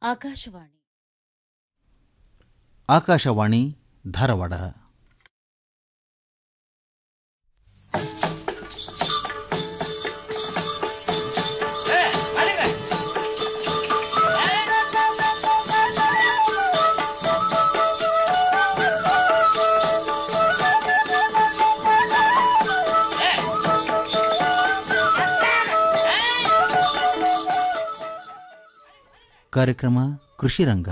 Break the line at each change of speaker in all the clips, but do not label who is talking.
ಆಕಾಶವಾಣಿ
ಆಕಾಶವಾಣಿ ಧಾರವಾಡ ಕಾರ್ಯಕ್ರಮ ಕೃಷಿ ರಂಗ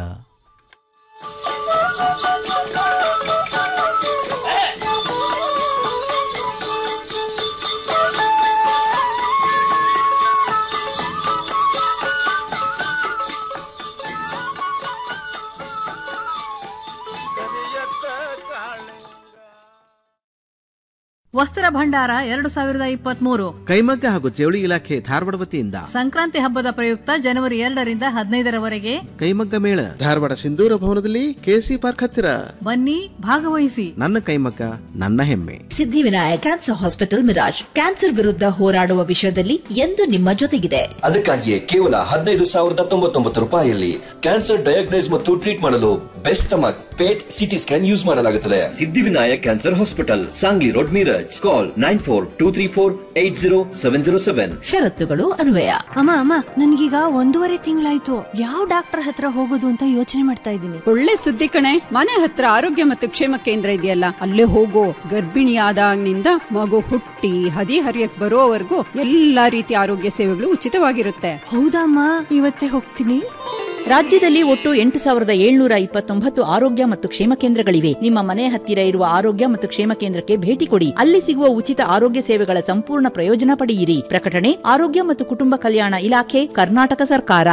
ವಸ್ತ್ರ ಭಂಡಾರ ಎರಡು ಸಾವಿರದ ಇಪ್ಪತ್ಮೂರು
ಕೈಮಗ್ಗ ಹಾಗೂ ಜವಳಿ ಇಲಾಖೆ ಧಾರವಾಡ ವತಿಯಿಂದ
ಸಂಕ್ರಾಂತಿ ಹಬ್ಬದ ಪ್ರಯುಕ್ತ ಜನವರಿ ಎರಡರಿಂದ ಹದಿನೈದರವರೆಗೆ
ಕೈಮಗ್ಗ ಮೇಳ ಧಾರವಾಡ ಸಿಂಧೂರ ಭವನದಲ್ಲಿ ಕೆಸಿ ಪಾರ್ಕ್ ಹತ್ತಿರ
ಬನ್ನಿ ಭಾಗವಹಿಸಿ
ನನ್ನ ಕೈಮಗ್ಗ ನನ್ನ ಹೆಮ್ಮೆ
Siddhivinayak cancer hospital Miraj cancer ವಿರುದ್ಧ ಹೋರಾಡುವ ವಿಷಯದಲ್ಲಿ ಎಂದು ನಿಮ್ಮ ಜೊತೆಗಿದೆ
ಅದಕ್ಕಾಗಿಯೇ ಕೇವಲ ಹದಿನೈದು ಸಾವಿರದ ತೊಂಬತ್ತೊಂಬತ್ತು ರೂಪಾಯಿಯಲ್ಲಿ ಕ್ಯಾನ್ಸರ್ ಡಯಾಗ್ನೈಸ್ ಮತ್ತು ಟ್ರೀಟ್ ಮಾಡಲು best stomach PET CT scan use ಮಾಡಲಾಗುತ್ತದೆ Siddhivinayak cancer hospital Sangli road Miraj call nine four two three four eight zero seven zero seven
ಷರತ್ತುಗಳು ಅನ್ವಯ
ಅಮ್ಮ ಅಮ್ಮ ನನ್ಗೀಗ ಒಂದೂವರೆ ತಿಂಗಳಾಯ್ತು ಯಾವ ಡಾಕ್ಟರ್ ಹತ್ರ ಹೋಗೋದು ಅಂತ ಯೋಚನೆ ಮಾಡ್ತಾ ಇದ್ದೀನಿ
ಒಳ್ಳೆ ಸುದ್ದಿ ಕಣೆ ಮನೆ ಹತ್ರ ಆರೋಗ್ಯ ಮತ್ತು ಕ್ಷೇಮ ಕೇಂದ್ರ ಇದೆಯಲ್ಲ ಅಲ್ಲೇ ಹೋಗೋ ಗರ್ಭಿಣಿಯಾದಾಗಿನಿಂದ ಮಗು ಹುಟ್ಟಿ ಹದಿ ಹರಿಯಕ್ ಬರೋವರೆಗೂ ಎಲ್ಲಾ ರೀತಿಯ ಆರೋಗ್ಯ ಸೇವೆಗಳು ಉಚಿತವಾಗಿರುತ್ತೆ
ಹೌದಮ್ಮ ಇವತ್ತೇ ಹೋಗ್ತೀನಿ
ರಾಜ್ಯದಲ್ಲಿ ಒಟ್ಟು ಎಂಟು ಸಾವಿರದ ಏಳ್ನೂರ ಇಪ್ಪತ್ತೊಂಬತ್ತು ಆರೋಗ್ಯ ಮತ್ತು ಕ್ಷೇಮ ಕೇಂದ್ರಗಳಿವೆ ನಿಮ್ಮ ಮನೆ ಹತ್ತಿರ ಇರುವ ಆರೋಗ್ಯ ಮತ್ತು ಕ್ಷೇಮ ಕೇಂದ್ರಕ್ಕೆ ಭೇಟಿ ಕೊಡಿ ಅಲ್ಲಿ ಸಿಗುವ ಉಚಿತ ಆರೋಗ್ಯ ಸೇವೆಗಳ ಸಂಪೂರ್ಣ ಪ್ರಯೋಜನ ಪಡೆಯಿರಿ ಪ್ರಕಟಣೆ ಆರೋಗ್ಯ ಮತ್ತು ಕುಟುಂಬ ಕಲ್ಯಾಣ ಇಲಾಖೆ ಕರ್ನಾಟಕ ಸರ್ಕಾರ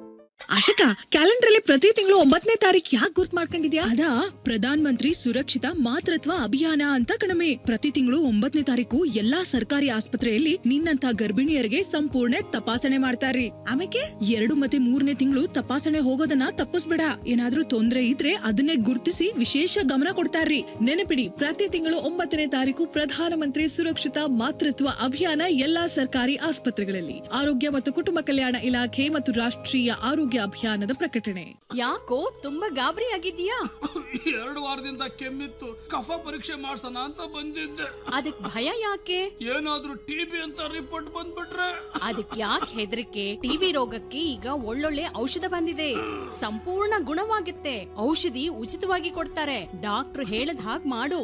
ಆಶಕ ಕ್ಯಾಲೆಂಡರ್ ಅಲ್ಲಿ ಪ್ರತಿ ತಿಂಗಳು ಒಂಬತ್ತನೇ ತಾರೀಕು ಯಾಕೆ ಗುರ್ತ್ ಮಾಡ್ಕೊಂಡಿದ್ಯಾ ಅದಾ ಪ್ರಧಾನ ಮಂತ್ರಿ ಸುರಕ್ಷಿತ ಮಾತೃತ್ವ ಅಭಿಯಾನ ಅಂತ ಕಣಮೆ ಪ್ರತಿ ತಿಂಗಳು ಒಂಬತ್ತನೇ ತಾರೀಕು ಎಲ್ಲಾ ಸರ್ಕಾರಿ ಆಸ್ಪತ್ರೆಯಲ್ಲಿ ನಿನ್ನಂತ ಗರ್ಭಿಣಿಯರಿಗೆ ಸಂಪೂರ್ಣ ತಪಾಸಣೆ ಮಾಡ್ತಾರ್ರಿ ಆಮೇಲೆ ಎರಡು ಮತ್ತೆ ಮೂರನೇ ತಿಂಗಳು ತಪಾಸಣೆ ಹೋಗೋದನ್ನ ತಪ್ಪಿಸ್ಬೇಡ ಏನಾದ್ರೂ ತೊಂದ್ರೆ ಇದ್ರೆ ಅದನ್ನೇ ಗುರ್ತಿಸಿ ವಿಶೇಷ ಗಮನ ಕೊಡ್ತಾರ್ರಿ ನೆನಪಿಡಿ ಪ್ರತಿ ತಿಂಗಳು ಒಂಬತ್ತನೇ ತಾರೀಕು ಪ್ರಧಾನ ಮಂತ್ರಿ ಸುರಕ್ಷಿತ ಮಾತೃತ್ವ ಅಭಿಯಾನ ಎಲ್ಲಾ ಸರ್ಕಾರಿ ಆಸ್ಪತ್ರೆಗಳಲ್ಲಿ ಆರೋಗ್ಯ ಮತ್ತು ಕುಟುಂಬ ಕಲ್ಯಾಣ ಇಲಾಖೆ ಮತ್ತು ರಾಷ್ಟ್ರೀಯ ಆರೋಗ್ಯ ಅಭಿಯಾನದ ಪ್ರಕಟಣೆ
ಯಾಕೋ ತುಂಬಾ ಗಾಬರಿ ಆಗಿದ್ಯಾ
ಎರಡು ವಾರದಿಂದ ಕೆಮ್ಮಿತ್ತು ಕಫ ಪರೀಕ್ಷೆ ಮಾಡ್ಸೋಣ ಅಂತ ಬಂದಿದ್ದೆ
ಅದಕ್ ಭಯ ಯಾಕೆ
ಏನಾದ್ರೂ ಟಿಬಿ ಅಂತ ರಿಪೋರ್ಟ್ ಬಂದ್ಬಿಟ್ರೆ
ಅದಕ್ ಯಾಕೆ ಹೆದರಿಕೆ ಟಿವಿ ರೋಗಕ್ಕೆ ಈಗ ಒಳ್ಳೊಳ್ಳೆ ಔಷಧ ಬಂದಿದೆ ಸಂಪೂರ್ಣ ಗುಣವಾಗುತ್ತೆ ಔಷಧಿ ಉಚಿತವಾಗಿ ಕೊಡ್ತಾರೆ ಡಾಕ್ಟರ್ ಹೇಳದ್ ಹಾಗ್ ಮಾಡು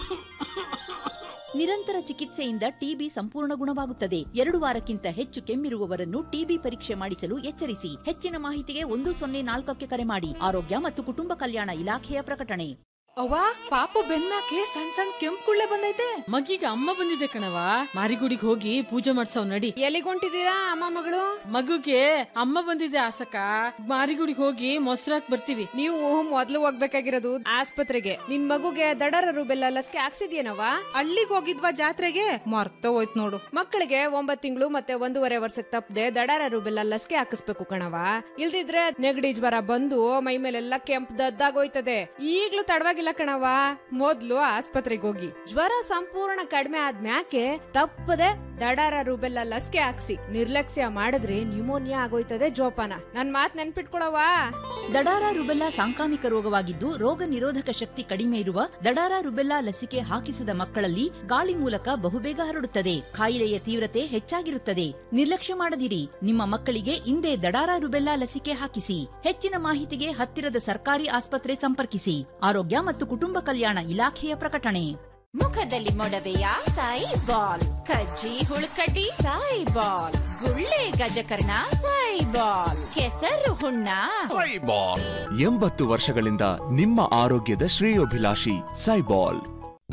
ನಿರಂತರ ಚಿಕಿತ್ಸೆಯಿಂದ ಟಿಬಿ ಸಂಪೂರ್ಣ ಗುಣವಾಗುತ್ತದೆ ಎರಡು ವಾರಕ್ಕಿಂತ ಹೆಚ್ಚು ಕೆಮ್ಮಿರುವವರನ್ನು ಟಿಬಿ ಪರೀಕ್ಷೆ ಮಾಡಿಸಲು ಎಚ್ಚರಿಸಿ ಹೆಚ್ಚಿನ ಮಾಹಿತಿಗೆ ಒಂದು ಸೊನ್ನೆ ನಾಲ್ಕಕ್ಕೆ ಕರೆ ಮಾಡಿ ಆರೋಗ್ಯ ಮತ್ತು ಕುಟುಂಬ ಕಲ್ಯಾಣ ಇಲಾಖೆಯ ಪ್ರಕಟಣೆ
ಅವ್ವ ಪಾಪು ಬೆನ್ನಕ್ಕೆ ಸಣ್ಣ ಸಣ್ಣ ಕೆಂಪು ಕುಳ್ಳೆ ಬಂದೈತೆ ಮಗಿಗೆ ಅಮ್ಮ ಬಂದಿದೆ ಕಣವ ಮಾರಿಗುಡಿಗೆ ಹೋಗಿ ಪೂಜೆ ಮಾಡ್ಸವ್ ನಡಿ
ಎಲ್ಲಿಗೊಂಟಿದ್ದೀರಾ ಅಮ್ಮ ಮಗಳು
ಮಗುಗೆ ಅಮ್ಮ ಬಂದಿದೆ ಆಸಕ ಮಾರಿಗುಡಿಗೆ ಹೋಗಿ ಮೊಸರಾಕ್ ಬರ್ತೀವಿ
ನೀವು ಮೊದ್ಲು ಹೋಗ್ಬೇಕಾಗಿರೋದು ಆಸ್ಪತ್ರೆಗೆ ನಿನ್ ಮಗುಗೆ ದಡರ ರುಬೆಲ್ಲ ಲಸಿಕೆ ಹಾಕ್ಸಿದ್ಯೇನವ
ಅಲ್ಲಿಗೆ ಹೋಗಿದ್ವಾ ಜಾತ್ರೆಗೆ ಮರ್ತ ಹೋಯ್ತು ನೋಡು
ಮಕ್ಕಳಿಗೆ ಒಂಬತ್ ತಿಂಗಳು ಮತ್ತೆ ಒಂದೂವರೆ ವರ್ಷಕ್ಕೆ ತಪ್ಪದೆ ದಡರ ರುಬೆಲ್ಲ ಲಸಿಕೆ ಹಾಕಿಸ್ಬೇಕು ಕಣವ ಇಲ್ದಿದ್ರೆ ನೆಗಡಿ ಜ್ವರ ಬಂದು ಮೈ ಮೇಲೆಲ್ಲ ಕೆಂಪ್ ದದ್ದಾಗೋಯ್ತದೆ ಈಗ್ಲೂ ತಡವಾಗಿಲ್ಲ ಕಣವ ಮೊದ್ಲು ಆಸ್ಪತ್ರೆಗೆ ಹೋಗಿ ಜ್ವರ ಸಂಪೂರ್ಣ ಕಡಿಮೆ ಆದ್ಮ್ಯಾಕೆ ತಪ್ಪದೆ ದಡಾರ ರುಬೆಲ್ಲ ಲಸಿಕೆ ಹಾಕ್ಸಿ ನಿರ್ಲಕ್ಷ್ಯ ಮಾಡಿದ್ರೆ ನ್ಯೂಮೋನಿಯಾ ಆಗೋಯ್ತದೆ ಜೋಪಾನ ನನ್ ಮಾತ್ ನೆನ್ಪಿಟ್ಕೊಳವ
ದಡಾರ ರುಬೆಲ್ಲಾ ಸಾಂಕ್ರಾಮಿಕ ರೋಗವಾಗಿದ್ದು ರೋಗ ನಿರೋಧಕ ಶಕ್ತಿ ಕಡಿಮೆ ಇರುವ ದಡಾರ ರುಬೆಲ್ಲಾ ಲಸಿಕೆ ಹಾಕಿಸದ ಮಕ್ಕಳಲ್ಲಿ ಗಾಳಿ ಮೂಲಕ ಬಹುಬೇಗ ಹರಡುತ್ತದೆ ಕಾಯಿಲೆಯ ತೀವ್ರತೆ ಹೆಚ್ಚಾಗಿರುತ್ತದೆ ನಿರ್ಲಕ್ಷ್ಯ ಮಾಡದಿರಿ ನಿಮ್ಮ ಮಕ್ಕಳಿಗೆ ಇಂದೇ ದಡಾರ ರುಬೆಲ್ಲಾ ಲಸಿಕೆ ಹಾಕಿಸಿ ಹೆಚ್ಚಿನ ಮಾಹಿತಿಗೆ ಹತ್ತಿರದ ಸರ್ಕಾರಿ ಆಸ್ಪತ್ರೆ ಸಂಪರ್ಕಿಸಿ ಆರೋಗ್ಯ ಮತ್ತು ಕುಟುಂಬ ಕಲ್ಯಾಣ ಇಲಾಖೆಯ ಪ್ರಕಟಣೆ
ಮುಖದಲ್ಲಿ ಮೊಡವೆಯ ಸಾಯಿ ಬಾಲ್ ಕಜ್ಜಿ ಹುಳುಕಡ್ಡಿ ಸಾಯಿ ಬಾಲ್ ಗುಳ್ಳೆ ಗಜಕರ್ಣ ಸಾಯಿ ಬಾಲ್ ಕೆಸರು ಹುಣ್ಣ
ಸೈಬಾಲ್ ಎಂಬತ್ತು ವರ್ಷಗಳಿಂದ ನಿಮ್ಮ ಆರೋಗ್ಯದ ಶ್ರೇಯೋಭಿಲಾಷಿ ಸೈಬಾಲ್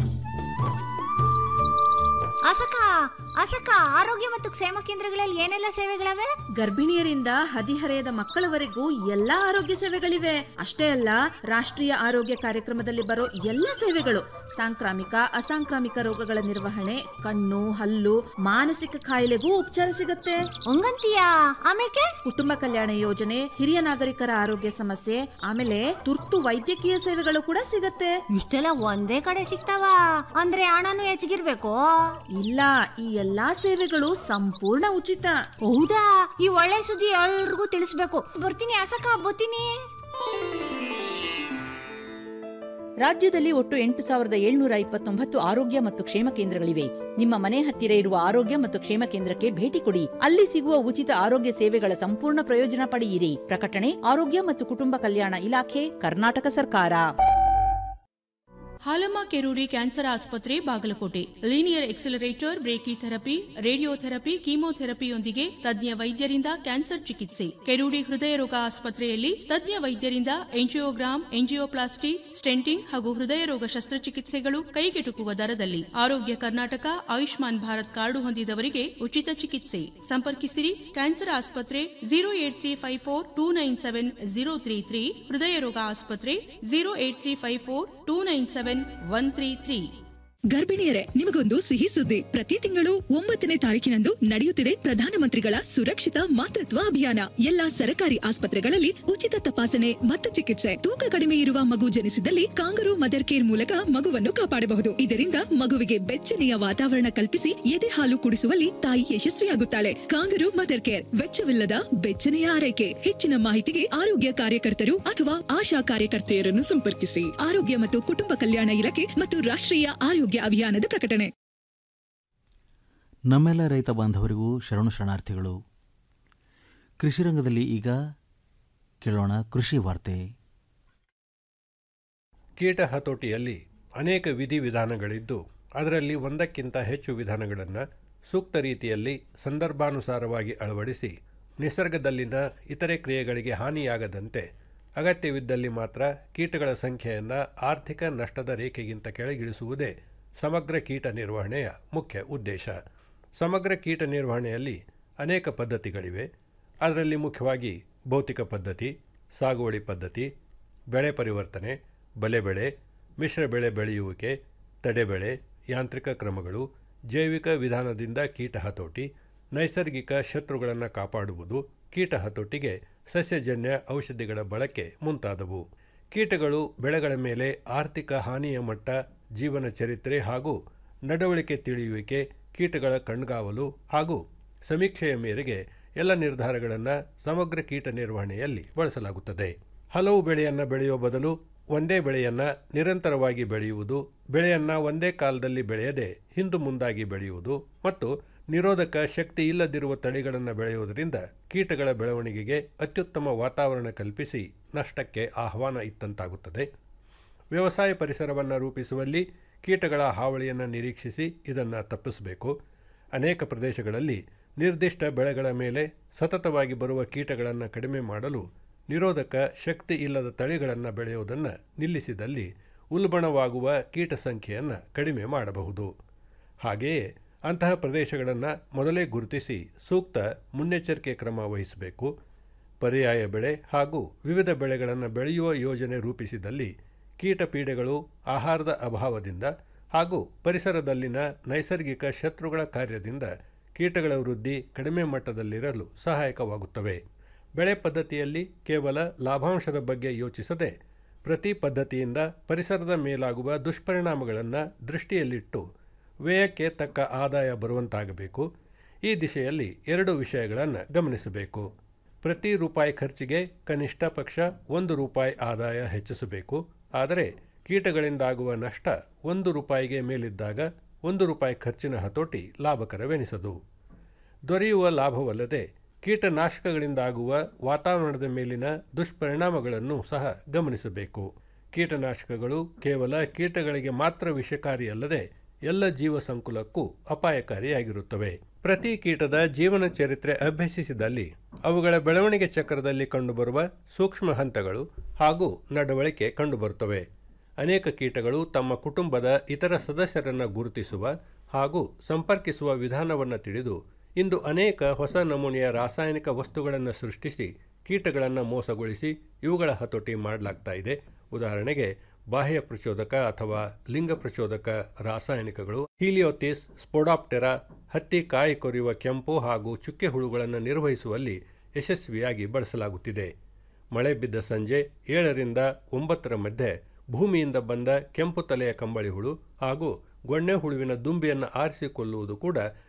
ಅಸಕ ಅಸಕ ಆರೋಗ್ಯ ಮತ್ತು ಕ್ಷೇಮ ಕೇಂದ್ರಗಳಲ್ಲಿ ಏನೆಲ್ಲ ಸೇವೆಗಳವೆ
ಗರ್ಭಿಣಿಯರಿಂದ ಹದಿಹರೆಯದ ಮಕ್ಕಳವರೆಗೂ ಎಲ್ಲಾ ಆರೋಗ್ಯ ಸೇವೆಗಳಿವೆ ಅಷ್ಟೇ ಅಲ್ಲ ರಾಷ್ಟ್ರೀಯ ಆರೋಗ್ಯ ಕಾರ್ಯಕ್ರಮದಲ್ಲಿ ಬರೋ ಎಲ್ಲ ಸೇವೆಗಳು ಸಾಂಕ್ರಾಮಿಕ ಅಸಾಂಕ್ರಾಮಿಕ ರೋಗಗಳ ನಿರ್ವಹಣೆ ಕಣ್ಣು ಹಲ್ಲು ಮಾನಸಿಕ ಕಾಯಿಲೆಗೂ ಉಪಚಾರ ಸಿಗುತ್ತೆ
ಹಂಗಂತೀಯಾ ಆಮೇಲೆ
ಕುಟುಂಬ ಕಲ್ಯಾಣ ಯೋಜನೆ ಹಿರಿಯ ನಾಗರಿಕರ ಆರೋಗ್ಯ ಸಮಸ್ಯೆ ಆಮೇಲೆ ತುರ್ತು ವೈದ್ಯಕೀಯ ಸೇವೆಗಳು ಕೂಡ ಸಿಗತ್ತೆ
ಇಷ್ಟೆಲ್ಲ ಒಂದೇ ಕಡೆ ಸಿಗ್ತಾವ ಅಂದ್ರೆ ಹಣನು ಹೆಚ್ಚಿಗಿರ್ಬೇಕು
ಇಲ್ಲ ಈ ಎಲ್ಲಾ ಸೇವೆಗಳು ಸಂಪೂರ್ಣ ಉಚಿತ
ಹೌದಾ ಈ ಒಳ್ಳೆ ಸುದ್ದಿ ಎಲ್ರಿಗೂ ತಿಳಿಸ್ಬೇಕು ಬರ್ತೀನಿ ಅಸಕ ಬರ್ತೀನಿ
ರಾಜ್ಯದಲ್ಲಿ ಒಟ್ಟು ಎಂಟು ಸಾವಿರದ ಏಳ್ನೂರ ಇಪ್ಪತ್ತೊಂಬತ್ತು ಆರೋಗ್ಯ ಮತ್ತು ಕ್ಷೇಮ ಕೇಂದ್ರಗಳಿವೆ ನಿಮ್ಮ ಮನೆ ಹತ್ತಿರ ಇರುವ ಆರೋಗ್ಯ ಮತ್ತು ಕ್ಷೇಮ ಕೇಂದ್ರಕ್ಕೆ ಭೇಟಿ ಕೊಡಿ ಅಲ್ಲಿ ಸಿಗುವ ಉಚಿತ ಆರೋಗ್ಯ ಸೇವೆಗಳ ಸಂಪೂರ್ಣ ಪ್ರಯೋಜನ ಪಡೆಯಿರಿ ಪ್ರಕಟಣೆ ಆರೋಗ್ಯ ಮತ್ತು ಕುಟುಂಬ ಕಲ್ಯಾಣ ಇಲಾಖೆ ಕರ್ನಾಟಕ ಸರ್ಕಾರ
ಹಾಲಮ್ಮ ಕೆರೂರಿ ಕ್ಯಾನ್ಸರ್ ಆಸ್ಪತ್ರೆ Bagalkot linear accelerator brachytherapy radiotherapy ಕೀಮೋಥೆರಪಿಯೊಂದಿಗೆ ತಜ್ಞ ವೈದ್ಯರಿಂದ ಕ್ಯಾನ್ಸರ್ ಚಿಕಿತ್ಸೆ ಕೆರೂಡಿ ಹೃದಯ ರೋಗ ಆಸ್ಪತ್ರೆಯಲ್ಲಿ ತಜ್ಞ ವೈದ್ಯರಿಂದ ಎಂಜಿಯೋಗ್ರಾಮ್ ಎಂಜಿಯೋಪ್ಲಾಸ್ಟಿ ಸ್ಟೆಂಟಿಂಗ್ ಹಾಗೂ ಹೃದಯ ರೋಗ ಶಸ್ತ್ರಚಿಕಿತ್ಸೆಗಳು ಕೈಗೆಟುಕುವ ದರದಲ್ಲಿ ಆರೋಗ್ಯ ಕರ್ನಾಟಕ ಆಯುಷ್ಮಾನ್ ಭಾರತ್ ಕಾರ್ಡು ಹೊಂದಿದವರಿಗೆ ಉಚಿತ ಚಿಕಿತ್ಸೆ ಸಂಪರ್ಕಿಸಿರಿ ಕ್ಯಾನ್ಸರ್ ಆಸ್ಪತ್ರೆ zero eight three five four two nine seven zero three three ಹೃದಯ ರೋಗ ಆಸ್ಪತ್ರೆ zero eight three five four two nine seven one three three
ಗರ್ಭಿಣಿಯರೇ ನಿಮಗೊಂದು ಸಿಹಿ ಸುದ್ದಿ ಪ್ರತಿ ತಿಂಗಳು ಒಂಬತ್ತನೇ ತಾರೀಕಿನಂದು ನಡೆಯುತ್ತಿದೆ ಪ್ರಧಾನಮಂತ್ರಿಗಳ ಸುರಕ್ಷಿತ ಮಾತೃತ್ವ ಅಭಿಯಾನ ಎಲ್ಲಾ ಸರಕಾರಿ ಆಸ್ಪತ್ರೆಗಳಲ್ಲಿ ಉಚಿತ ತಪಾಸಣೆ ಮತ್ತು ಚಿಕಿತ್ಸೆ ತೂಕ ಕಡಿಮೆ ಇರುವ ಮಗು ಜನಿಸಿದಲ್ಲಿ ಕಾಂಗರು ಮದರ್ ಕೇರ್ ಮೂಲಕ ಮಗುವನ್ನು ಕಾಪಾಡಬಹುದು ಇದರಿಂದ ಮಗುವಿಗೆ ಬೆಚ್ಚನೆಯ ವಾತಾವರಣ ಕಲ್ಪಿಸಿ ಎದೆ ಹಾಲು ಕುಡಿಸುವಲ್ಲಿ ತಾಯಿ ಯಶಸ್ವಿಯಾಗುತ್ತಾಳೆ ಕಾಂಗರು ಮದರ್ ಕೇರ್ ವೆಚ್ಚವಿಲ್ಲದ ಬೆಚ್ಚನೆಯ ಆರೈಕೆ ಹೆಚ್ಚಿನ ಮಾಹಿತಿಗೆ ಆರೋಗ್ಯ ಕಾರ್ಯಕರ್ತರು ಅಥವಾ ಆಶಾ ಕಾರ್ಯಕರ್ತೆಯರನ್ನು ಸಂಪರ್ಕಿಸಿ ಆರೋಗ್ಯ ಮತ್ತು ಕುಟುಂಬ ಕಲ್ಯಾಣ ಇಲಾಖೆ ಮತ್ತು ರಾಷ್ಟ್ರೀಯ ಆರೋಗ್ಯ ಅಭಿಯಾನದ ಪ್ರಕಟಣೆ
ನಮ್ಮೆಲ್ಲ ರೈತ ಬಾಂಧವರಿಗೂ ಶರಣು ಶರಣಾರ್ಥಿಗಳು ಕೃಷಿ ರಂಗದಲ್ಲಿ ಈಗ ಕೇಳೋಣ ಕೃಷಿ ವಾರ್ತೆ
ಕೀಟ ಹತೋಟಿಯಲ್ಲಿ ಅನೇಕ ವಿಧಿವಿಧಾನಗಳಿದ್ದು ಅದರಲ್ಲಿ ಒಂದಕ್ಕಿಂತ ಹೆಚ್ಚು ವಿಧಾನಗಳನ್ನು ಸೂಕ್ತ ರೀತಿಯಲ್ಲಿ ಸಂದರ್ಭಾನುಸಾರವಾಗಿ ಅಳವಡಿಸಿ ನಿಸರ್ಗದಲ್ಲಿನ ಇತರೆ ಕ್ರಿಯೆಗಳಿಗೆ ಹಾನಿಯಾಗದಂತೆ ಅಗತ್ಯವಿದ್ದಲ್ಲಿ ಮಾತ್ರ ಕೀಟಗಳ ಸಂಖ್ಯೆಯನ್ನು ಆರ್ಥಿಕ ನಷ್ಟದ ರೇಖೆಗಿಂತ ಕೆಳಗಿಳಿಸುವುದೇ ಸಮಗ್ರ ಕೀಟ ನಿರ್ವಹಣೆಯ ಮುಖ್ಯ ಉದ್ದೇಶ ಸಮಗ್ರ ಕೀಟ ನಿರ್ವಹಣೆಯಲ್ಲಿ ಅನೇಕ ಪದ್ಧತಿಗಳಿವೆ ಅದರಲ್ಲಿ ಮುಖ್ಯವಾಗಿ ಭೌತಿಕ ಪದ್ಧತಿ ಸಾಗುವಳಿ ಪದ್ಧತಿ ಬೆಳೆ ಪರಿವರ್ತನೆ ಬಲೆ ಬೆಳೆ ಮಿಶ್ರ ಬೆಳೆ ಬೆಳೆಯುವಿಕೆ ತಡೆಬೆಳೆ ಯಾಂತ್ರಿಕ ಕ್ರಮಗಳು ಜೈವಿಕ ವಿಧಾನದಿಂದ ಕೀಟ ಹತೋಟಿ ನೈಸರ್ಗಿಕ ಶತ್ರುಗಳನ್ನು ಕಾಪಾಡುವುದು ಕೀಟ ಹತೋಟಿಗೆ ಸಸ್ಯಜನ್ಯ ಔಷಧಿಗಳ ಬಳಕೆ ಮುಂತಾದವು ಕೀಟಗಳು ಬೆಳೆಗಳ ಮೇಲೆ ಆರ್ಥಿಕ ಹಾನಿಯ ಮಟ್ಟ ಜೀವನ ಚರಿತ್ರೆ ಹಾಗೂ ನಡವಳಿಕೆ ತಿಳಿಯುವಿಕೆ ಕೀಟಗಳ ಕಣ್ಗಾವಲು ಹಾಗೂ ಸಮೀಕ್ಷೆಯ ಮೇರೆಗೆ ಎಲ್ಲ ನಿರ್ಧಾರಗಳನ್ನು ಸಮಗ್ರ ಕೀಟ ನಿರ್ವಹಣೆಯಲ್ಲಿ ಬಳಸಲಾಗುತ್ತದೆ ಹಲವು ಬೆಳೆಯನ್ನು ಬೆಳೆಯುವ ಬದಲು ಒಂದೇ ಬೆಳೆಯನ್ನು ನಿರಂತರವಾಗಿ ಬೆಳೆಯುವುದು ಬೆಳೆಯನ್ನು ಒಂದೇ ಕಾಲದಲ್ಲಿ ಬೆಳೆಯದೆ ಹಿಂದು ಮುಂದಾಗಿ ಬೆಳೆಯುವುದು ಮತ್ತು ನಿರೋಧಕ ಶಕ್ತಿ ಇಲ್ಲದಿರುವ ತಳಿಗಳನ್ನು ಬೆಳೆಯುವುದರಿಂದ ಕೀಟಗಳ ಬೆಳವಣಿಗೆಗೆ ಅತ್ಯುತ್ತಮ ವಾತಾವರಣ ಕಲ್ಪಿಸಿ ನಷ್ಟಕ್ಕೆ ಆಹ್ವಾನ ಇತ್ತಂತಾಗುತ್ತದೆ ವ್ಯವಸಾಯ ಪರಿಸರವನ್ನು ರೂಪಿಸುವಲ್ಲಿ ಕೀಟಗಳ ಹಾವಳಿಯನ್ನು ನಿರೀಕ್ಷಿಸಿ ಇದನ್ನು ತಪ್ಪಿಸಬೇಕು ಅನೇಕ ಪ್ರದೇಶಗಳಲ್ಲಿ ನಿರ್ದಿಷ್ಟ ಬೆಳೆಗಳ ಮೇಲೆ ಸತತವಾಗಿ ಬರುವ ಕೀಟಗಳನ್ನು ಕಡಿಮೆ ಮಾಡಲು ನಿರೋಧಕ ಶಕ್ತಿ ಇಲ್ಲದ ತಳಿಗಳನ್ನು ಬೆಳೆಯುವುದನ್ನು ನಿಲ್ಲಿಸಿದಲ್ಲಿ ಉಲ್ಬಣವಾಗುವ ಕೀಟ ಸಂಖ್ಯೆಯನ್ನು ಕಡಿಮೆ ಮಾಡಬಹುದು ಹಾಗೆಯೇ ಅಂತಹ ಪ್ರದೇಶಗಳನ್ನು ಮೊದಲೇ ಗುರುತಿಸಿ ಸೂಕ್ತ ಮುನ್ನೆಚ್ಚರಿಕೆ ಕ್ರಮ ವಹಿಸಬೇಕು ಪರ್ಯಾಯ ಬೆಳೆ ಹಾಗೂ ವಿವಿಧ ಬೆಳೆಗಳನ್ನು ಬೆಳೆಯುವ ಯೋಜನೆ ರೂಪಿಸಿದಲ್ಲಿ ಕೀಟ ಪೀಡೆಗಳು ಆಹಾರದ ಅಭಾವದಿಂದ ಹಾಗೂ ಪರಿಸರದಲ್ಲಿನ ನೈಸರ್ಗಿಕ ಶತ್ರುಗಳ ಕಾರ್ಯದಿಂದ ಕೀಟಗಳ ವೃದ್ಧಿ ಕಡಿಮೆ ಮಟ್ಟದಲ್ಲಿರಲು ಸಹಾಯಕವಾಗುತ್ತವೆ ಬೆಳೆ ಪದ್ಧತಿಯಲ್ಲಿ ಕೇವಲ ಲಾಭಾಂಶದ ಬಗ್ಗೆ ಯೋಚಿಸದೆ ಪ್ರತಿ ಪದ್ಧತಿಯಿಂದ ಪರಿಸರದ ಮೇಲಾಗುವ ದುಷ್ಪರಿಣಾಮಗಳನ್ನು ದೃಷ್ಟಿಯಲ್ಲಿಟ್ಟು ವ್ಯಯಕ್ಕೆ ತಕ್ಕ ಆದಾಯ ಬರುವಂತಾಗಬೇಕು ಈ ದಿಶೆಯಲ್ಲಿ ಎರಡು ವಿಷಯಗಳನ್ನು ಗಮನಿಸಬೇಕು ಪ್ರತಿ ರೂಪಾಯಿ ಖರ್ಚಿಗೆ ಕನಿಷ್ಠ ಪಕ್ಷ ಒಂದು ರೂಪಾಯಿ ಆದಾಯ ಹೆಚ್ಚಿಸಬೇಕು ಆದರೆ ಕೀಟಗಳಿಂದಾಗುವ ನಷ್ಟ ಒಂದು ರೂಪಾಯಿಗೆ ಮೇಲಿದ್ದಾಗ ಒಂದು ರೂಪಾಯಿ ಖರ್ಚಿನ ಹತೋಟಿ ಲಾಭಕರವೆನಿಸದು ದೊರೆಯುವ ಲಾಭವಲ್ಲದೆ ಕೀಟನಾಶಕಗಳಿಂದಾಗುವ ವಾತಾವರಣದ ಮೇಲಿನ ದುಷ್ಪರಿಣಾಮಗಳನ್ನು ಸಹ ಗಮನಿಸಬೇಕು ಕೀಟನಾಶಕಗಳು ಕೇವಲ ಕೀಟಗಳಿಗೆ ಮಾತ್ರ ವಿಷಕಾರಿಯಲ್ಲದೆ ಎಲ್ಲ ಜೀವ ಸಂಕುಲಕ್ಕೂ ಅಪಾಯಕಾರಿಯಾಗಿರುತ್ತವೆ ಪ್ರತಿ ಕೀಟದ ಜೀವನ ಚರಿತ್ರೆ ಅಭ್ಯಸಿಸಿದಲ್ಲಿ ಅವುಗಳ ಬೆಳವಣಿಗೆ ಚಕ್ರದಲ್ಲಿ ಕಂಡುಬರುವ ಸೂಕ್ಷ್ಮ ಹಂತಗಳು ಹಾಗೂ ನಡವಳಿಕೆ ಕಂಡುಬರುತ್ತವೆ ಅನೇಕ ಕೀಟಗಳು ತಮ್ಮ ಕುಟುಂಬದ ಇತರ ಸದಸ್ಯರನ್ನು ಗುರುತಿಸುವ ಹಾಗೂ ಸಂಪರ್ಕಿಸುವ ವಿಧಾನವನ್ನು ತಿಳಿದು ಇಂದು ಅನೇಕ ಹೊಸ ನಮೂನೆಯ ರಾಸಾಯನಿಕ ವಸ್ತುಗಳನ್ನು ಸೃಷ್ಟಿಸಿ ಕೀಟಗಳನ್ನು ಮೋಸಗೊಳಿಸಿ ಇವುಗಳ ಹತೋಟಿ ಮಾಡಲಾಗ್ತಾ ಇದೆ ಉದಾಹರಣೆಗೆ ಬಾಹ್ಯ ಪ್ರಚೋದಕ ಅಥವಾ ಲಿಂಗ ಪ್ರಚೋದಕ ರಾಸಾಯನಿಕಗಳು ಹೀಲಿಯೋತಿಸ್ ಸ್ಪೋಡಾಪ್ಟೆರಾ ಹತ್ತಿ ಕಾಯಿ ಕೊರೆಯುವ ಕೆಂಪು ಹಾಗೂ ಚುಕ್ಕೆ ಹುಳುಗಳನ್ನು ನಿರ್ವಹಿಸುವಲ್ಲಿ ಯಶಸ್ವಿಯಾಗಿ ಬಳಸಲಾಗುತ್ತಿದೆ ಮಳೆ ಬಿದ್ದ ಸಂಜೆ ಏಳರಿಂದ ಒಂಬತ್ತರ ಮಧ್ಯೆ ಭೂಮಿಯಿಂದ ಬಂದ ಕೆಂಪು ತಲೆಯ ಕಂಬಳಿ ಹುಳು ಹಾಗೂ ಗೊಣ್ಣೆ ಹುಳುವಿನ ದುಂಬಿಯನ್ನು ಆರಿಸಿಕೊಳ್ಳುವುದು ಕೂಡ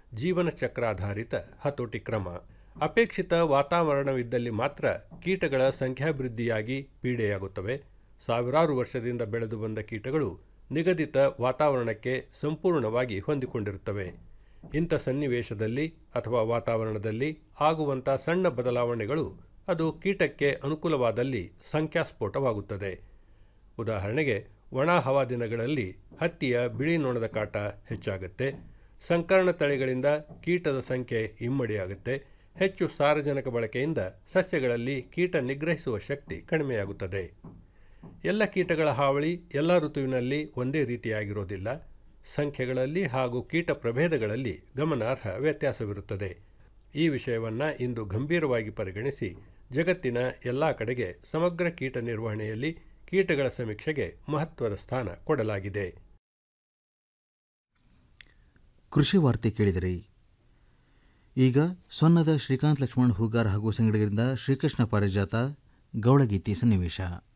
ಜೀವನ ಚಕ್ರಾಧಾರಿತ ಹತೋಟಿ ಕ್ರಮ ಅಪೇಕ್ಷಿತ ವಾತಾವರಣವಿದ್ದಲ್ಲಿ ಮಾತ್ರ ಕೀಟಗಳ ಸಂಖ್ಯಾಭಿವೃದ್ಧಿಯಾಗಿ ಪೀಡೆಯಾಗುತ್ತವೆ ಸಾವಿರಾರು ವರ್ಷದಿಂದ ಬೆಳೆದು ಬಂದ ಕೀಟಗಳು ನಿಗದಿತ ವಾತಾವರಣಕ್ಕೆ ಸಂಪೂರ್ಣವಾಗಿ ಹೊಂದಿಕೊಂಡಿರುತ್ತವೆ ಇಂಥ ಸನ್ನಿವೇಶದಲ್ಲಿ ಅಥವಾ ವಾತಾವರಣದಲ್ಲಿ ಆಗುವಂಥ ಸಣ್ಣ ಬದಲಾವಣೆಗಳು ಅದು ಕೀಟಕ್ಕೆ ಅನುಕೂಲವಾದಲ್ಲಿ ಸಂಖ್ಯಾಸ್ಫೋಟವಾಗುತ್ತದೆ ಉದಾಹರಣೆಗೆ ಒಣ ಹವಾದಿನಗಳಲ್ಲಿ ಹತ್ತಿಯ ಬಿಳಿ ನೊಣದ ಕಾಟ ಹೆಚ್ಚಾಗುತ್ತೆ ಸಂಕರಣ ತಳಿಗಳಿಂದ ಕೀಟದ ಸಂಖ್ಯೆ ಇಮ್ಮಡಿಯಾಗುತ್ತೆ ಹೆಚ್ಚು ಸಾರಜನಕ ಬಳಕೆಯಿಂದ ಸಸ್ಯಗಳಲ್ಲಿ ಕೀಟ ನಿಗ್ರಹಿಸುವ ಶಕ್ತಿ ಕಡಿಮೆಯಾಗುತ್ತದೆ ಎಲ್ಲ ಕೀಟಗಳ ಹಾವಳಿ ಎಲ್ಲ ಋತುವಿನಲ್ಲಿ ಒಂದೇ ರೀತಿಯಾಗಿರೋದಿಲ್ಲ ಸಂಖ್ಯೆಗಳಲ್ಲಿ ಹಾಗೂ ಕೀಟ ಪ್ರಭೇದಗಳಲ್ಲಿ ಗಮನಾರ್ಹ ವ್ಯತ್ಯಾಸವಿರುತ್ತದೆ ಈ ವಿಷಯವನ್ನು ಇಂದು ಗಂಭೀರವಾಗಿ ಪರಿಗಣಿಸಿ ಜಗತ್ತಿನ ಎಲ್ಲ ಕಡೆಗೆ ಸಮಗ್ರ ಕೀಟ ನಿರ್ವಹಣೆಯಲ್ಲಿ ಕೀಟಗಳ ಸಮೀಕ್ಷೆಗೆ ಮಹತ್ವದ ಸ್ಥಾನ ಕೊಡಲಾಗಿದೆ
ಕೃಷಿ ವಾರ್ತೆ ಕೇಳಿದಿರಿ ಈಗ ಸೊನ್ನದ ಶ್ರೀಕಾಂತ್ ಲಕ್ಷ್ಮಣ್ ಹೂಗಾರ್ ಹಾಗೂ ಸಂಗಡಿಗರಿಂದ ಶ್ರೀಕೃಷ್ಣ ಪಾರಿಜಾತ ಗೌಳಗೀತಿ ಸನ್ನಿವೇಶ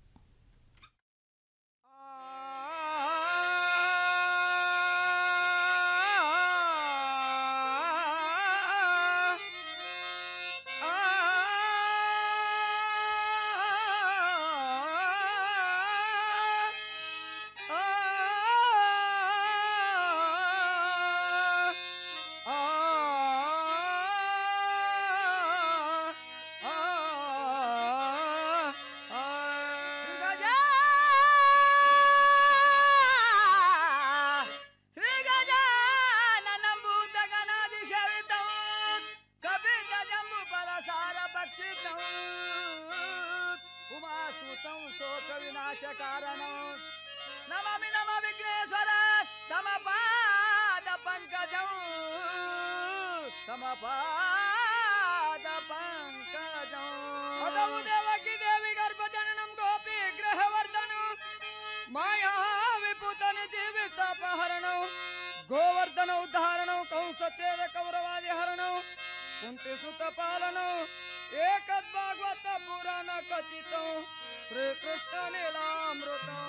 ಉಮಾಸುತಂ ಶೋಕ ವಿನಾಶ ಕಾರಣ ನಮಮಿ ನಮ ವಿಘ್ನೇಶ್ವರ ತಮ ಪಾದ ಪಂಕಜಂ ತಮ ಪಾದ ಪಂಕಜಂ
ಅದವು ದೇವಕಿ ದೇವಿ ಗರ್ಭಜನನಂ ಗೋಪಿ ಗ್ರಹವರ್ಧನು ಮಾಯಾ ವಿಪುತನ ಜೀವಿತಾಪಹರಣಂ ಗೋವರ್ಧನ ಉದ್ಧಾರಣಂ ಕಂಸಚೇದ ಕೌರವಾದಿ ಹರಣಂ ಕುಂತಿ ಸುತ ಪಾಲನಂ ಏಕದ್ ಭಾಗವತ ಪುರಾಣ ಖಚಿತಂ ಶ್ರೀಕೃಷ್ಣ ನೀಲಾಮೃತಂ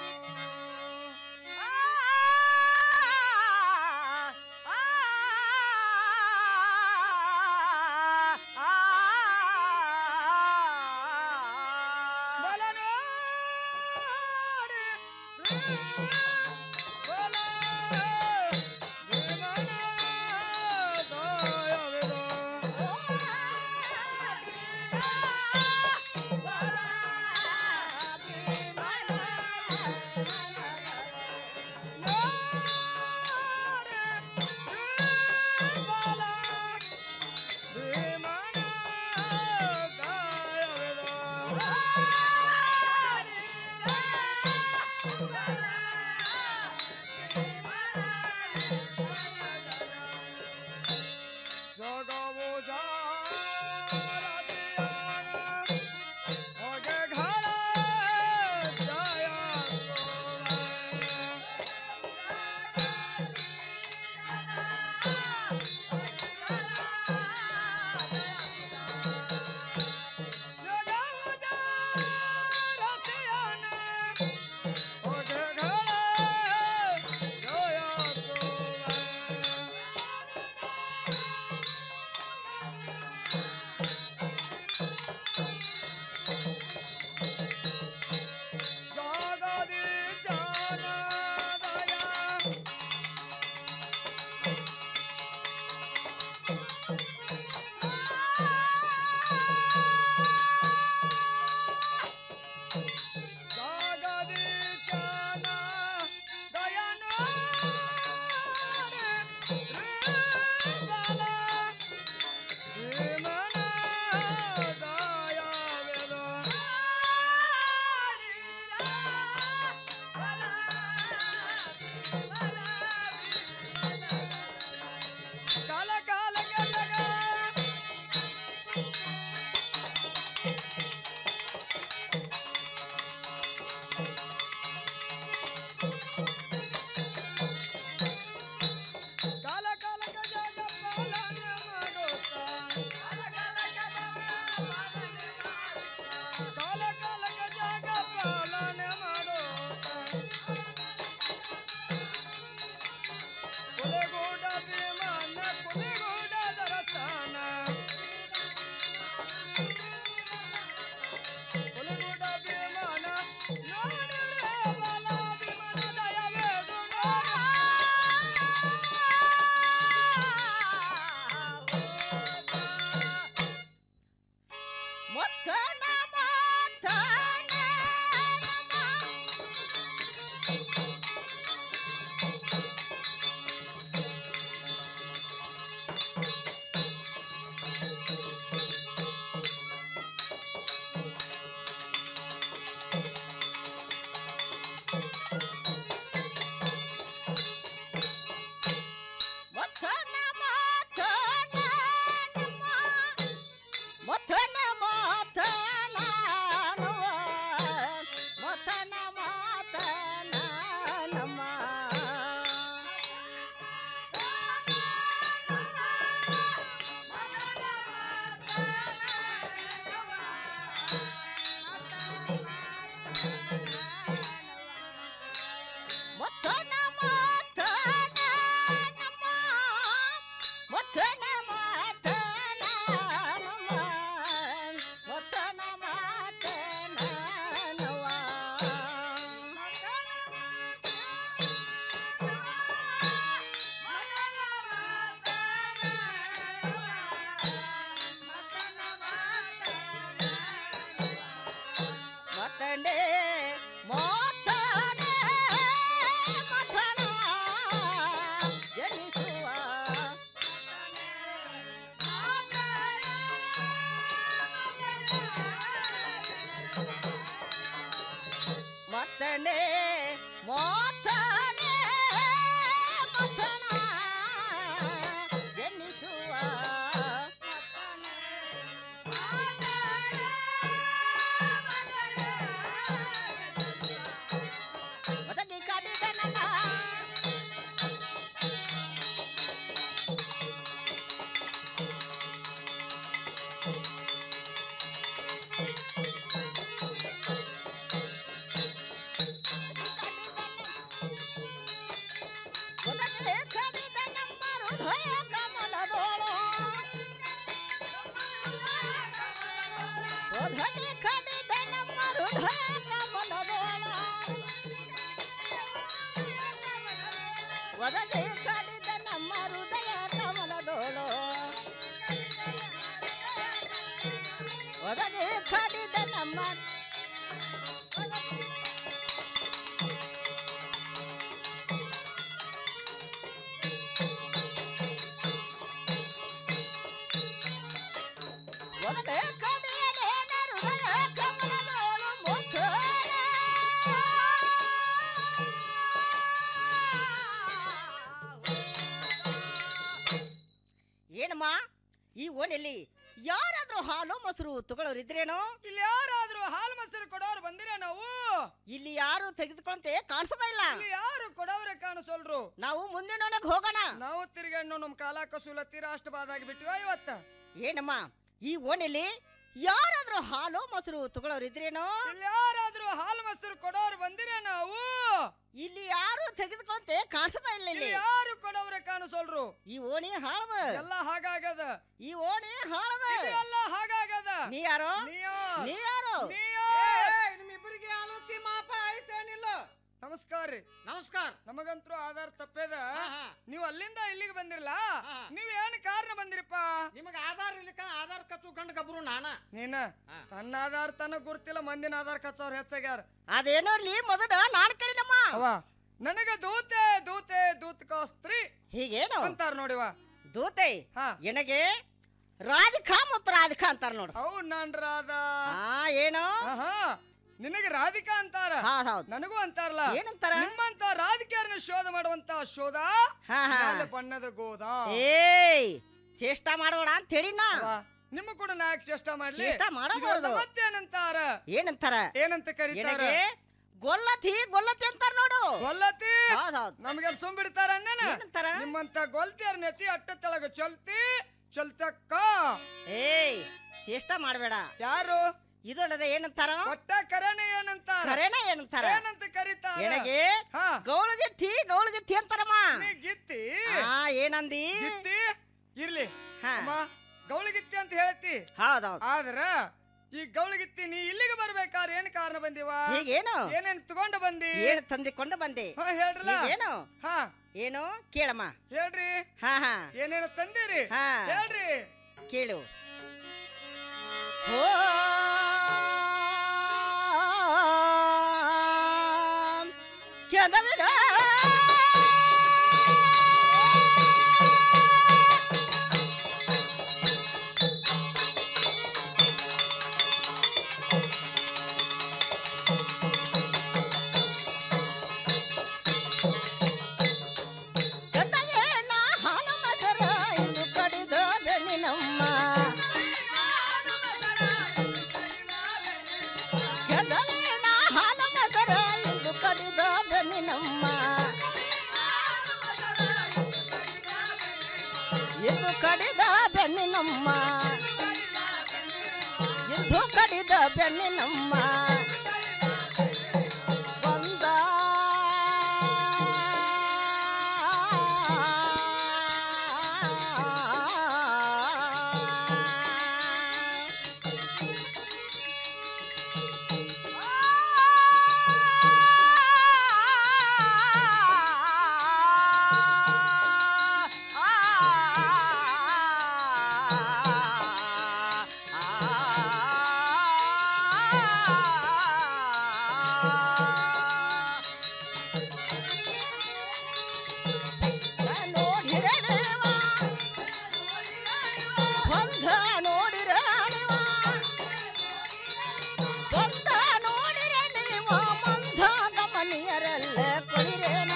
ಜಗವು ಹೋಗೆ ಘಳ ಜಯ ಹೋಗೆ ಘಳ ಜಯ Yeah.
ಒದಗಿ ಕಡಿದ ನಮ್ಮ ಹೃದಯ ಕಮಲದೋಳ ಒದಗಿ ಕಡಿದ ನಮ್ಮ ಹೃದಯ ಕಮಲದೋಳು ಒದಗಿ ಕಡಿದ ನಮ್ಮ ಒದಗಿ ಕಡಿಯಲೇನ ಹೃದಯ ಕಮಲದೋಳು ಮುತ್ತೋಳ ಏನಮ್ಮ ಈ ಓಣೆಯಲ್ಲಿ ಯಾರಾದ್ರೂ ಹಾಲು ಮೊಸರು ತಗೊಳ್ಳೋರಿದ್ರೇನೋ
ಇಲ್ಲಿ ಯಾರಾದ್ರೂ ಹಾಲು ಮೊಸರು ಕೊಡೋರು ಬಂದಿರ ನಾವು
ಇಲ್ಲಿ ಯಾರು ತೆಗೆದುಕೊಂತೆ ಕಾಣಿಸೋದೇ ಇಲ್ಲ
ಇಲ್ಲಿ ಯಾರು ಕೊಡೋರೆ ಕಾಣಿಸೋಲ್ರು
ನಾವು ಮುಂದಿನ ಓಣೆಗೆ ಹೋಗೋಣ
ನಾವು ತಿರ್ಗಣ್ಣು ನಮ್ ಕಾಲ ಕಸೂಲತ್ತಿ ರಾಷ್ಟ್ರವಾದಾಗಿ ಬಿಟ್ಟಿವ ಇವತ್ತ
ಏನಮ್ಮ ಈ ಓಣೆಯಲ್ಲಿ ಯಾರಾದ್ರೂ ಹಾಲು ಮೊಸರು ತಗೊಳ್ಳೋರಿದ್ರೇನೋ
ಇಲ್ಲಿ ಯಾರಾದ್ರೂ ಹಾಲು ಮೊಸರು ಕೊಡೋರು ಬಂದಿರ ನಾವು
ಇಲ್ಲಿ ಯಾರು ತೆಗೆದುಕೊಂತೆ ಕಾಣಿಸೋದೇ ಇಲ್ಲ
ಇಲ್ಲಿ
ಇಲ್ಲಿ
ಯಾರು ಕೊಡೋರೆ ಕಾಣಿಸೋಲ್ರು
ಈ ಓಣಿ ಹಾಳವ
ಎಲ್ಲ ಹಾಗಾಗದ
ಈ ಓಣಿ ಹಾಳವ
ಇದು ಎಲ್ಲ ಹಾಗಾಗದ
ನೀ ಯಾರು
ನೀ ಯಾರ್?
ನೀ ಯಾರು
ನೀ ಯಾರ್?
ನಿಮ್ಮಿಬ್ಬರಿಗೆ ಆಲೋಚನೆ ಮಾಪ ಐತೇನಿಲ್ಲ
ನಮಸ್ಕಾರ ರೀ
ನಮಸ್ಕಾರ
ನಮಗಂತೂ ಆಧಾರ್ ತಪ್ಪೇದ
ಹಾ.
ನೀವು ಅಲ್ಲಿಂದ ಇಲ್ಲಿಗೆ ಬಂದಿರಲ್ಲ
ಹಾ.
ನೀವ್ ಏನ್ ಕಾರಣ ಬಂದಿರಪ್ಪ
ನಿಮಗ ಆಧಾರ್ ಇರ್ಲಿಕ್ಕ ಆಧಾರ್ ಕಚ್ಚು ಗಂಡ ಗಬ್ರು ನಾನ
ನೀನ ತನ್ನ ಆಧಾರ್ ತನಗ ಗುರ್ತಿಲ್ಲ ಮಂದಿನ ಆಧಾರ್ ಕಚ್ಚವ್ರ ಹೆಚ್ಚಾಗ್ಯಾರ
ಅದೇನೋ ಇಲ್ಲಿ ಮೊದಲ ನಾನ್ ಕೇಳಿನಮ್ಮ
ಅವ ನನಗ ದೂತೆ ದೂತೆ ದೂತಕ ಸ್ತ್ರೀ
ಹೀಗೇನು
ಅಂತಾರ ನೋಡಿವ
ದೂತೆ ಎನಗೆ ರಾಧಿಕಾ ಮತ್ತು ರಾಧಿಕಾ ಅಂತಾರ ನೋಡು
ಅವು ನಾನ್ ರಾಧ
ಆ ಏನು
ಆಹಾ ನಿನಗೆ ರಾಧಿಕಾ ಅಂತಾರ
ಹೌದ್ ಹೌದ್.
ನನಗೂ ಅಂತಾರಲ್ಲ
ಏನಂತಾರ?
ನಿಮ್ಮಂತ ರಾಧಿಕಾರನ ಶೋಧ ಮಾಡುವಂತ ಶೋಧ
ಹಾ, ಹಾ.
ಮ್ಯಾಲೆ ಬಣ್ಣದ ಗೋದ
ಏಯ್ ಚೇಷ್ಟ ಮಾಡೋಣ ಅಂತ ಹೇಳಿನ
ನಿಮ್ಮ ಕೂಡ ನಾಯಕ್ ಚೇಷ್ಟ ಮಾಡ್ಲಿ
ಚೇಷ್ಟ ಮಾಡಬಾರ್ದು.
ಇದು ಮತ್ತೇನಂತಾರ
ಏನಂತಾರ
ಏನಂತ ಕರೀತಾರ
ಎನಗೆ ಗೊಲ್ಲತಿ ಗೊಲ್ಲತಿ ಅಂತಾರ ನೋಡು
ಗೊಲ್ಲತಿ
ಹೌದ್ ಹೌದ್.
ನಮ್ಗೆ ಸುಮ್ ಬಿಡ್ತಾರ ಅಂದೇನ
ಏನಂತಾರ?
ನಿಮ್ಮಂತ ಗೊಲ್ತಿಯರ್ ನೆತಿ ಅಟ್ಟ ತೆಳಗ ಚಲ್ತಿ ಚಲ್ತಕ್ಕ
ಏಯ್ ಚೇಷ್ಟ ಮಾಡಬೇಡ
ಯಾರು
ಇದೊಳದ ಏನಂತಾರ
ಒಟ್ಟ ಕರೆನೆ ಏನಂತಾರ
ಕರೆನ ಏನಂತಾರ
ಏನಂತ ಕರೀತಾರ
ಎನಗೆ
ಹಾ
ಗೌಳಗಿತ್ತಿ ಗೌಳಗಿತ್ತಿ ಅಂತಾರಮ್ಮ
ನೀ ಗಿತ್ತಿ
ಆ ಏನಂದಿ
ಗಿತ್ತಿ ಇರ್ಲಿ
ಹಾ.
ಅಮ್ಮ ಗೌಳಿಗಿತ್ತಿ ಅಂತ ಹೇಳ್ತಿ
ಹೌದೌದು
ಆದ್ರ ಈ ಗೌಳಿಗಿತ್ತಿ ನೀ ಇಲ್ಲಿಗೆ ಬರ್ಬೇಕಾದ್ರೆ ಏನ್ ಕಾರಣ ಬಂದಿವ
ಹೀಗೇನು
ಏನೇನ್ ತಗೊಂಡು ಬಂದಿ
ಏನು ತಂದಿಕೊಂಡು ಬಂದೆ
ಹಾ ಹೇಳ್ರಲ್ಲ
ಏನು
ಹಾ
ಏನು ಕೇಳಮ್ಮ
ಹೇಳ್ರಿ
ಹಾ ಹಾ
ಏನೇನು ತಂದಿರಿ
ಹಾ.
ಹೇಳ್ರಿ
ಕೇಳು ಓ ಕೆದವಿದ ಕೆದವೇನ ಹಾಲು ಮಗರ ಇಂದು ಕಡಿದ ಬೆನ್ನಿನಮ್ಮ ಕೆದವೇನ ಹಾಲು ಮಗರ ಇಂದು ಕಡಿದ ಬೆನ್ನಿನಮ್ಮ ಇಂದು ಕಡಿದ ಬೆನ್ನಿನಮ್ಮ ಇಂದು ಕಡಿದ ಬೆನ್ನಿನಮ್ಮ ಬಂದ ನೋಡಿರಲೇವಾ ಬಂಧ ನೋಡಿರಲೇವ ಬಂಧ ನೋಡಿರೆ ನೀವು ಮಂಧ ಗಮನಿಯರಲ್ಲ ಕೊಡಿರೇನ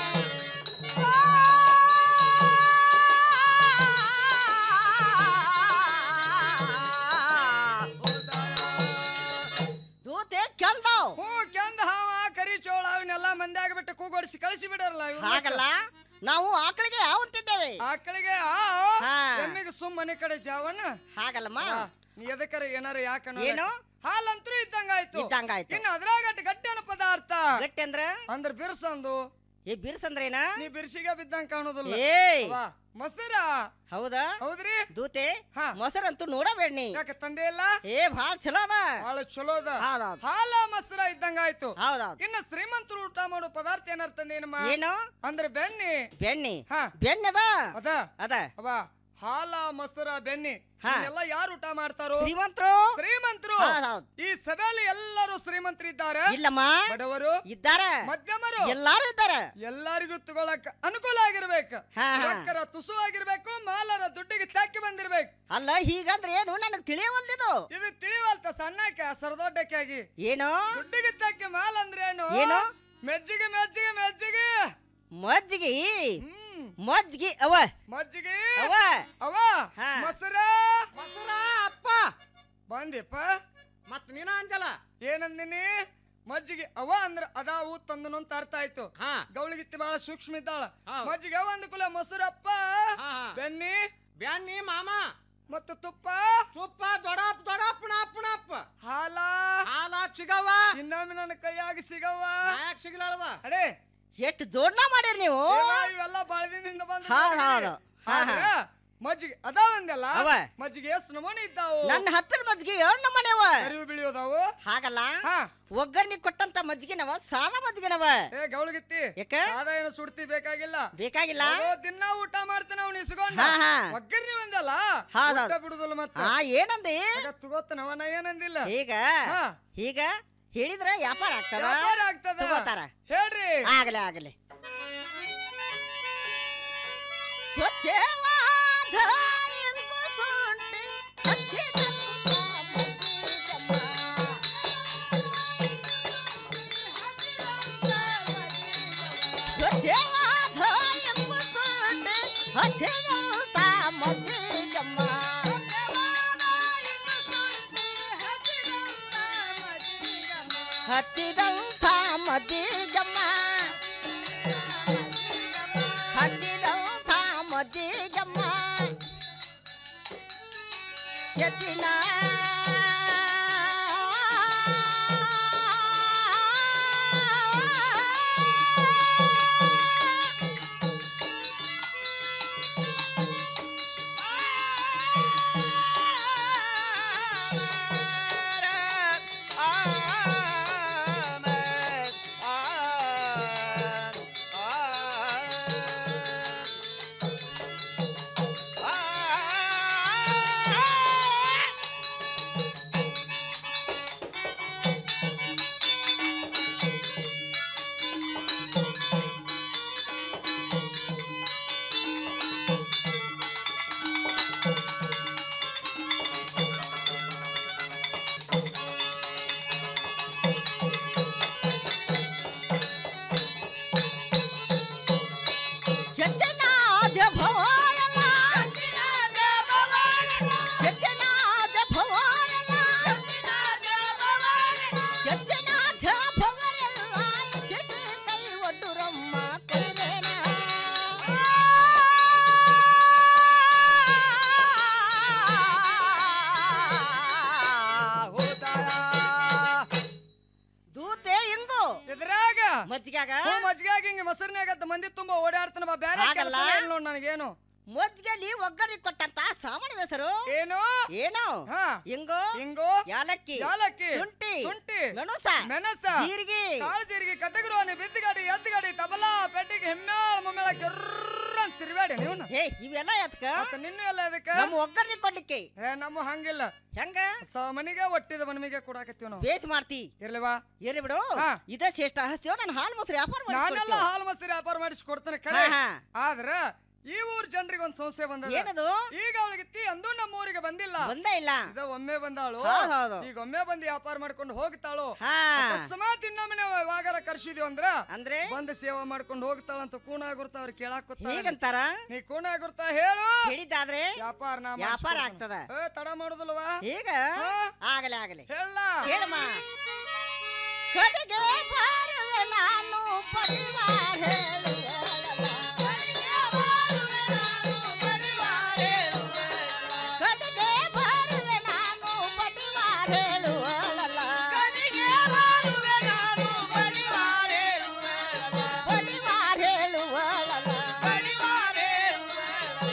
ದೂತೆ ಕೆಂದವ್
ಹೂ ಕೆಂದ ಹಾವ ಕರಿ ಚೋಳ ಅವನ್ನೆಲ್ಲ ಮಂದ್ಯಾಗ ಬಿಟ್ಟು ಕೂಗೊಡಿಸಿ ಕಳಿಸಿ ಬಿಡರಲ್ಲ
ಹಾಗಲ್ಲ ನಾವು ಆಕಳಿಗೆ ಯಾವಂತಿದ್ದೇವೆ
ಆಕಳಿಗೆ ಆ
ಹಾ.
ಎಮ್ಮಿಗೆ ಸುಮ್ ಮನೆ ಕಡೆ ಜಾವಣ್ಣ
ಹಾಗಲ್ಲಮ್ಮ
ನೀ ಎದಕ್ಕರ ಏನಾರ ಯಾಕ
ಏನು?
ಹಾಲಂತ್ರು ಇದ್ದಂಗಾಯ್ತು
ಇದ್ದಂಗಾಯ್ತು.
ಇನ್ನು ಅದ್ರಾಗ ಗಟ್ಟಿನ ಪದಾರ್ಥ
ಗಟ್ಟಿ ಅಂದ್ರ
ಅಂದ್ರ ಬಿರ್ಸಂದು
ಏ ಬಿರ್ಸಂದ್ರೇನ
ನೀ ಬಿರ್ಸಿಗೆ ಬಿದ್ದಂಗ ಕಾಣೋದಿಲ್ಲ
ಏಯ್
ಅವ್ವ, ಮೊಸರ
ಹೌದಾ
ಹೌದ್ರಿ
ದೂತೆ ಮೊಸರಂತೂ ನೋಡಬೇಡ್ನಿ
ಯಾಕೆ ತಂದೆ ಇಲ್ಲ
ಏ ಭಾಳ ಚಲೋ ಅದ
ಬಹಳ ಚಲೋ ಅದ
ಹೌದೌದು.
ಹಾಲ ಮೊಸರ ಇದ್ದಂಗ ಆಯ್ತು
ಹೌದೌದು.
ಇನ್ನು ಶ್ರೀಮಂತರು ಊಟ ಮಾಡೋ ಪದಾರ್ಥ ಏನಾರ ತಂದೇನಮ್ಮ
ಏನು
ಅಂದ್ರೆ ಬೆಣ್ಣೆ
ಬೆಣ್ಣಿ
ಹಾ
ಬೆಣ್ಣಿ ಅದ
ಅದ
ಅದ
ಅವ ಹಾಲ ಮೊಸರ ಬೆಣ್ಣೆ
ಹಾ.
ಎಲ್ಲ ಯಾರು ಊಟ ಮಾಡ್ತಾರೋ
ಶ್ರೀಮಂತರು
ಶ್ರೀಮಂತರು
ಹೌದೌದು.
ಈ ಸಭೆಯಲ್ಲಿ ಎಲ್ಲರೂ ಶ್ರೀಮಂತರಿದ್ದಾರೆ
ಇಲ್ಲಮ್ಮ
ಬಡವರು
ಇದ್ದಾರ
ಮಧ್ಯಮರು
ಎಲ್ಲಾರು ಇದ್ದಾರ
ಎಲ್ಲರಿಗೂ ತಗೊಳಕ್ ಅನುಕೂಲ ಆಗಿರ್ಬೇಕು
ಹಾ, ಹಾ.
ರೊಕ್ಕರ ತುಸು ಆಗಿರ್ಬೇಕು ಮಾಲರ ದುಡ್ಡಿಗೆ ತಾಕಿ ಬಂದಿರ್ಬೇಕು
ಅಲ್ಲ ಹೀಗಂದ್ರೆ ಏನು ನನಗ್ ತಿಳಿಯವಲ್ದಿದು
ಇದು ತಿಳಿವಲ್ತ ಸಣ್ಣಕ್ಕೆ ಸರದೊಡ್ಡಕ್ಕೆ ಆಗಿ
ಏನು
ದುಡ್ಡಿಗೆ ತಾಕಿ ಮಾಲ್ ಅಂದ್ರೆ ಏನು
ಏನು?
ಮೆಜ್ಜಿಗೆ ಮೆಜ್ಜಿಗೆ ಮೆಜ್ಜಿಗೆ
ಮಜ್ಜಿಗೆ ಮಜ್ಜಿಗೆ ಅವ
ಮಜ್ಜಿಗೆ
ಅವ
ಅವ
ಹಾ.
ಮೊಸರ
ಮೊಸರ ಅಪ್ಪ
ಬಂದಿಪ್ಪ
ಮತ್ ನೀನ ಅಂಜಲ
ಏನಂದಿನಿ ಮಜ್ಜಿಗೆ ಅವ ಅಂದ್ರ ಅದಾವು ತಂದನು ಅಂತ ಅರ್ಥ ಆಯ್ತು
ಹಾ.
ಗೌಳಿಗಿತ್ತಿ ಬಹಳ ಸೂಕ್ಷ್ಮ ಇದ್ದಾಳ
ಹೌದ್.
ಮಜ್ಜಿಗೆ ಅವ ಅಂದ ಕುಲ ಮೊಸರಪ್ಪ
ಹಾ, ಹಾ.
ಬೆನ್ನಿ
ಬ್ಯಾನಿ ಮಾಮ
ಮತ್ತು ತುಪ್ಪ
ತುಪ್ಪ ದೊಡಪ್ ದೊಡಪ್ ನಪ್ ನಪ್
ಹಾಲ
ಹಾಲ ಚಿಗವ
ಇನ್ನೊಮ್ಮೆ ನನ್ನ ಕೈಯಾಗಿ ಸಿಗವ್ವ
ಯಾಕೆ ಸಿಗ್ಲಲ್ವ
ಅಡೇ
ಎಷ್ಟು ಜೋಡ್ನ ಮಾಡಿರಿ ನೀವು
ಇವ ಇವೆಲ್ಲ ಬಾಳದಿಂದ ಬಂದ
ಹೌದ್ ಹೌದು. ಹಾ, ಹಾ.
ಮಜ್ಜಿಗೆ ಅದಾವಂದಲ್ಲ
ಅವ.
ಮಜ್ಜಿಗೆ ಎಷ್ಟು ನಮೂನಿ ಇದ್ದಾವು
ನನ್ನ ಹತ್ತಿರ ಮಜ್ಜಿಗೆ ಏಳ್ ನಮ್ಮನೆವ
ಅರಿವು ಬೀಳಿಯೋದಾವು
ಹಾಗಲ್ಲ
ಹಾ.
ಒಗ್ಗರ್ನಿ ಕೊಟ್ಟಂತ ಮಜ್ಜಿಗೆನವ ಸಾದ ಮಜ್ಜಿಗೆನವ
ಏ ಗೌಳಗಿತ್ತಿ
ಯಾಕ?
ಸಾದ ಏನು ಸುಡ್ತಿ ಬೇಕಾಗಿಲ್ಲ
ಬೇಕಾಗಿಲ್ಲ
ಅಗೋ ದಿನ ಊಟ ಮಾಡ್ತಾನ ಅವ್ನು ಇಸ್ಕೊಂಡ
ಹಾ, ಹಾ.
ಒಗ್ಗರ್ನಿ ಒಂದಲ್ಲ
ಹೌದೌದು.
ಊಟ ಬಿಡುದಿಲ್ಲ ಮತ್ತೆ
ಹಾ ಏನಂದಿ
ತಗೋತನವ ನಾ ಏನಂದಿಲ್ಲ
ಈಗ
ಹಾ.
ಈಗ ಹೇಳಿದ್ರೆ ವ್ಯಾಪಾರ ಆಗ್ತದ
ವ್ಯಾಪಾರ ಆಗ್ತದ
ತಗೋತಾರ
ಹೇಳ್ರಿ
ಆಗಲಿ ಆಗಲಿ ಸ್ವಚ್ಛವಾದ ಇಂಪು ಸೊಂಟೆ ಹಚ್ಚಿದಂತ ಮಜ್ಜಿಗಮ್ಮ. ಸ್ವಚ್ಛವಾದ ಇಂಪು ಸೊಂಟೆ ಹಚ್ಚಿದಂತ ಮಜ್ಜಿಗಮ್ಮ. ಹತ್ತಿದಂಥ ಮಜ್ಜಿಗಮ್ಮ ಹತ್ತಿದಂಥ ಮಜ್ಜಿಗಮ್ಮ ಎತ್ತಿನ ಕೆಚ್ಚನಾದ ಭವಾನಲ್ಲ ಕೆಚ್ಚನಾದ ಭವಾನಲ್ಲ ಕೆಚ್ಚನಾದ ಭವನಲ್ಲ ಕೆಚ್ಚ ಕೈ ಒಡ್ಡುರಮ್ಮ ಕೈರೇನ ದೂತೆ ಹಿಂಗು
ಎದ್ರಾಗ
ಮಜ್ಜಿಗ್ಯಾಗ
ಹ್ಞೂ ಮಜ್ಜಿಗೆ ಹಿಂಗ ಮೊಸರಿನಾಗ ಮಂದಿ ತುಂಬಾ ಓಡಾಡ್ತಾನ ಬಾ ಬೇರೆ
ಹಾಗಲ್ಲ?
ಕೆಲಸ ನೋಡ್ ನನಗೇನು
ಮಜ್ಜಿಗೆಲಿ ಒಗ್ಗರಿ ಕೊಟ್ಟಂತ ಸಾಮಾನ್ಯದ ಹೆಸರು
ಏನು
ಏನು
ಹಾ
ಹಿಂಗು
ಹಿಂಗು
ಯಾಲಕ್ಕಿ
ಯಾಲಕ್ಕಿ
ಶುಂಠಿ
ಶುಂಠಿ
ಮೆಣಸ
ಮೆಣಸ
ಜೀರಿಗೆ
ಕಾಳು ಜೀರಿಗೆ ಕಟ್ಟಗಿರೋನಿ ಬಿದ್ದಿಗಾಡಿ ಎದ್ದಿಗಾಡಿ ತಬಲಾ ಪೆಟ್ಟಿಗೆ ಹೆಮ್ಮೇಳ ಮುಮ್ಮೇಳ ಕೆರ್ರ ಅಂತ ತಿರ್ಬೇಡಿ ನೀವು
ಏ ಇವೆಲ್ಲ ಎತ್ಕ
ಮತ್ತೆ ನಿನ್ನ ಎಲ್ಲ ಅದಕ್ಕೆ
ನಮ್ಮ ಒಗ್ಗರ್ನಿ ಕೊಡ್ಲಿಕ್ಕೆ
ಏ ನಮ್ಮ ಹಂಗಿಲ್ಲ
ಹೆಂಗ
ಸ ಮನಿಗೆ ಒಟ್ಟಿದ ಮನಿಗೆ ಕೊಡಾಕತ್ತೀವಿ ನಾವು
ಬೇಸ್ ಮಾಡ್ತಿ
ಇರ್ಲಿವಾ
ಇರ್ಲಿ ಬಿಡು
ಹಾ.
ಇದ ಶ್ರೇಷ್ಠ ಹಸ್ತಿಯೋ ನಾನು ಹಾಲು ಮೊಸರು ವ್ಯಾಪಾರ
ನಾನೆಲ್ಲ
ಮಾಡಿಸ್ಕೊಡ್ತೀವಿ.
ಹಾಲು ಮೊಸರು ವ್ಯಾಪಾರ ಮಾಡಿಸಿ ಕೊಡ್ತೇನೆ ಖರೆ
ಹಾ, ಹಾ.
ಆದ್ರ ಈ ಊರ್ ಜನರಿಗೆ ಒಂದ್ ಸಮಸ್ಯೆ ಬಂದದ
ಏನದು?
ಈಗ ಅವಳಿಗೆ ಅಂದು ನಮ್ಮ ಊರಿಗೆ ಬಂದಿಲ್ಲ
ಬಂದೇ ಇಲ್ಲ
ಇದ ಒಮ್ಮೆ ಬಂದಾಳು
ಹೌದ್ ಹೌದು.
ಈಗ ಒಮ್ಮೆ ಬಂದು ವ್ಯಾಪಾರ ಮಾಡ್ಕೊಂಡು ಹೋಗ್ತಾಳು
ಹಾ.
ಅಕಸ್ಮಾತ್ ಇನ್ನೊಮ್ಮೆ ನಾವು ಯಾವಾಗಾರ ಕರ್ಸಿದ್ವಿ ಅಂದ್ರ
ಅಂದ್ರೆ
ಬಂದು ಸೇವಾ ಮಾಡ್ಕೊಂಡು ಹೋಗ್ತಾಳಂತ ಕೂನ ಗುರ್ತ ಅವ್ರು ಕೇಳಾಕ್
ಹೇಗಂತಾರ
ನೀ ಕೂನ ಗುರ್ತ ಹೇಳು
ಹೇಳಿದ್ದಾದ್ರೆ
ವ್ಯಾಪಾರ ನಾ
ವ್ಯಾಪಾರ
ಮಾಡಿಸ್ಕೊಡ್ತೇನೆ.
ಆಗ್ತದ
ಏ, ತಡ ಮಾಡುದಿಲ್ವಾ
ಈಗ
ಹಾ?
ಆಗಲಿ ಆಗಲಿ
ಹೇಳ
ಹೇಳಮ್ಮ ಕಡೆಗೆ ಬಾರುವೆ ನಾನು ಪರಿವಾರ ಹೇಳುವೆ ಕಡೆಗೆ ಬಾರುವೆ ನಾನು ಪರಿವಾರ ಹೇಳುವಳಲ್ಲ ಪರಿವಾರ ಹೇಳುವಳಲ್ಲ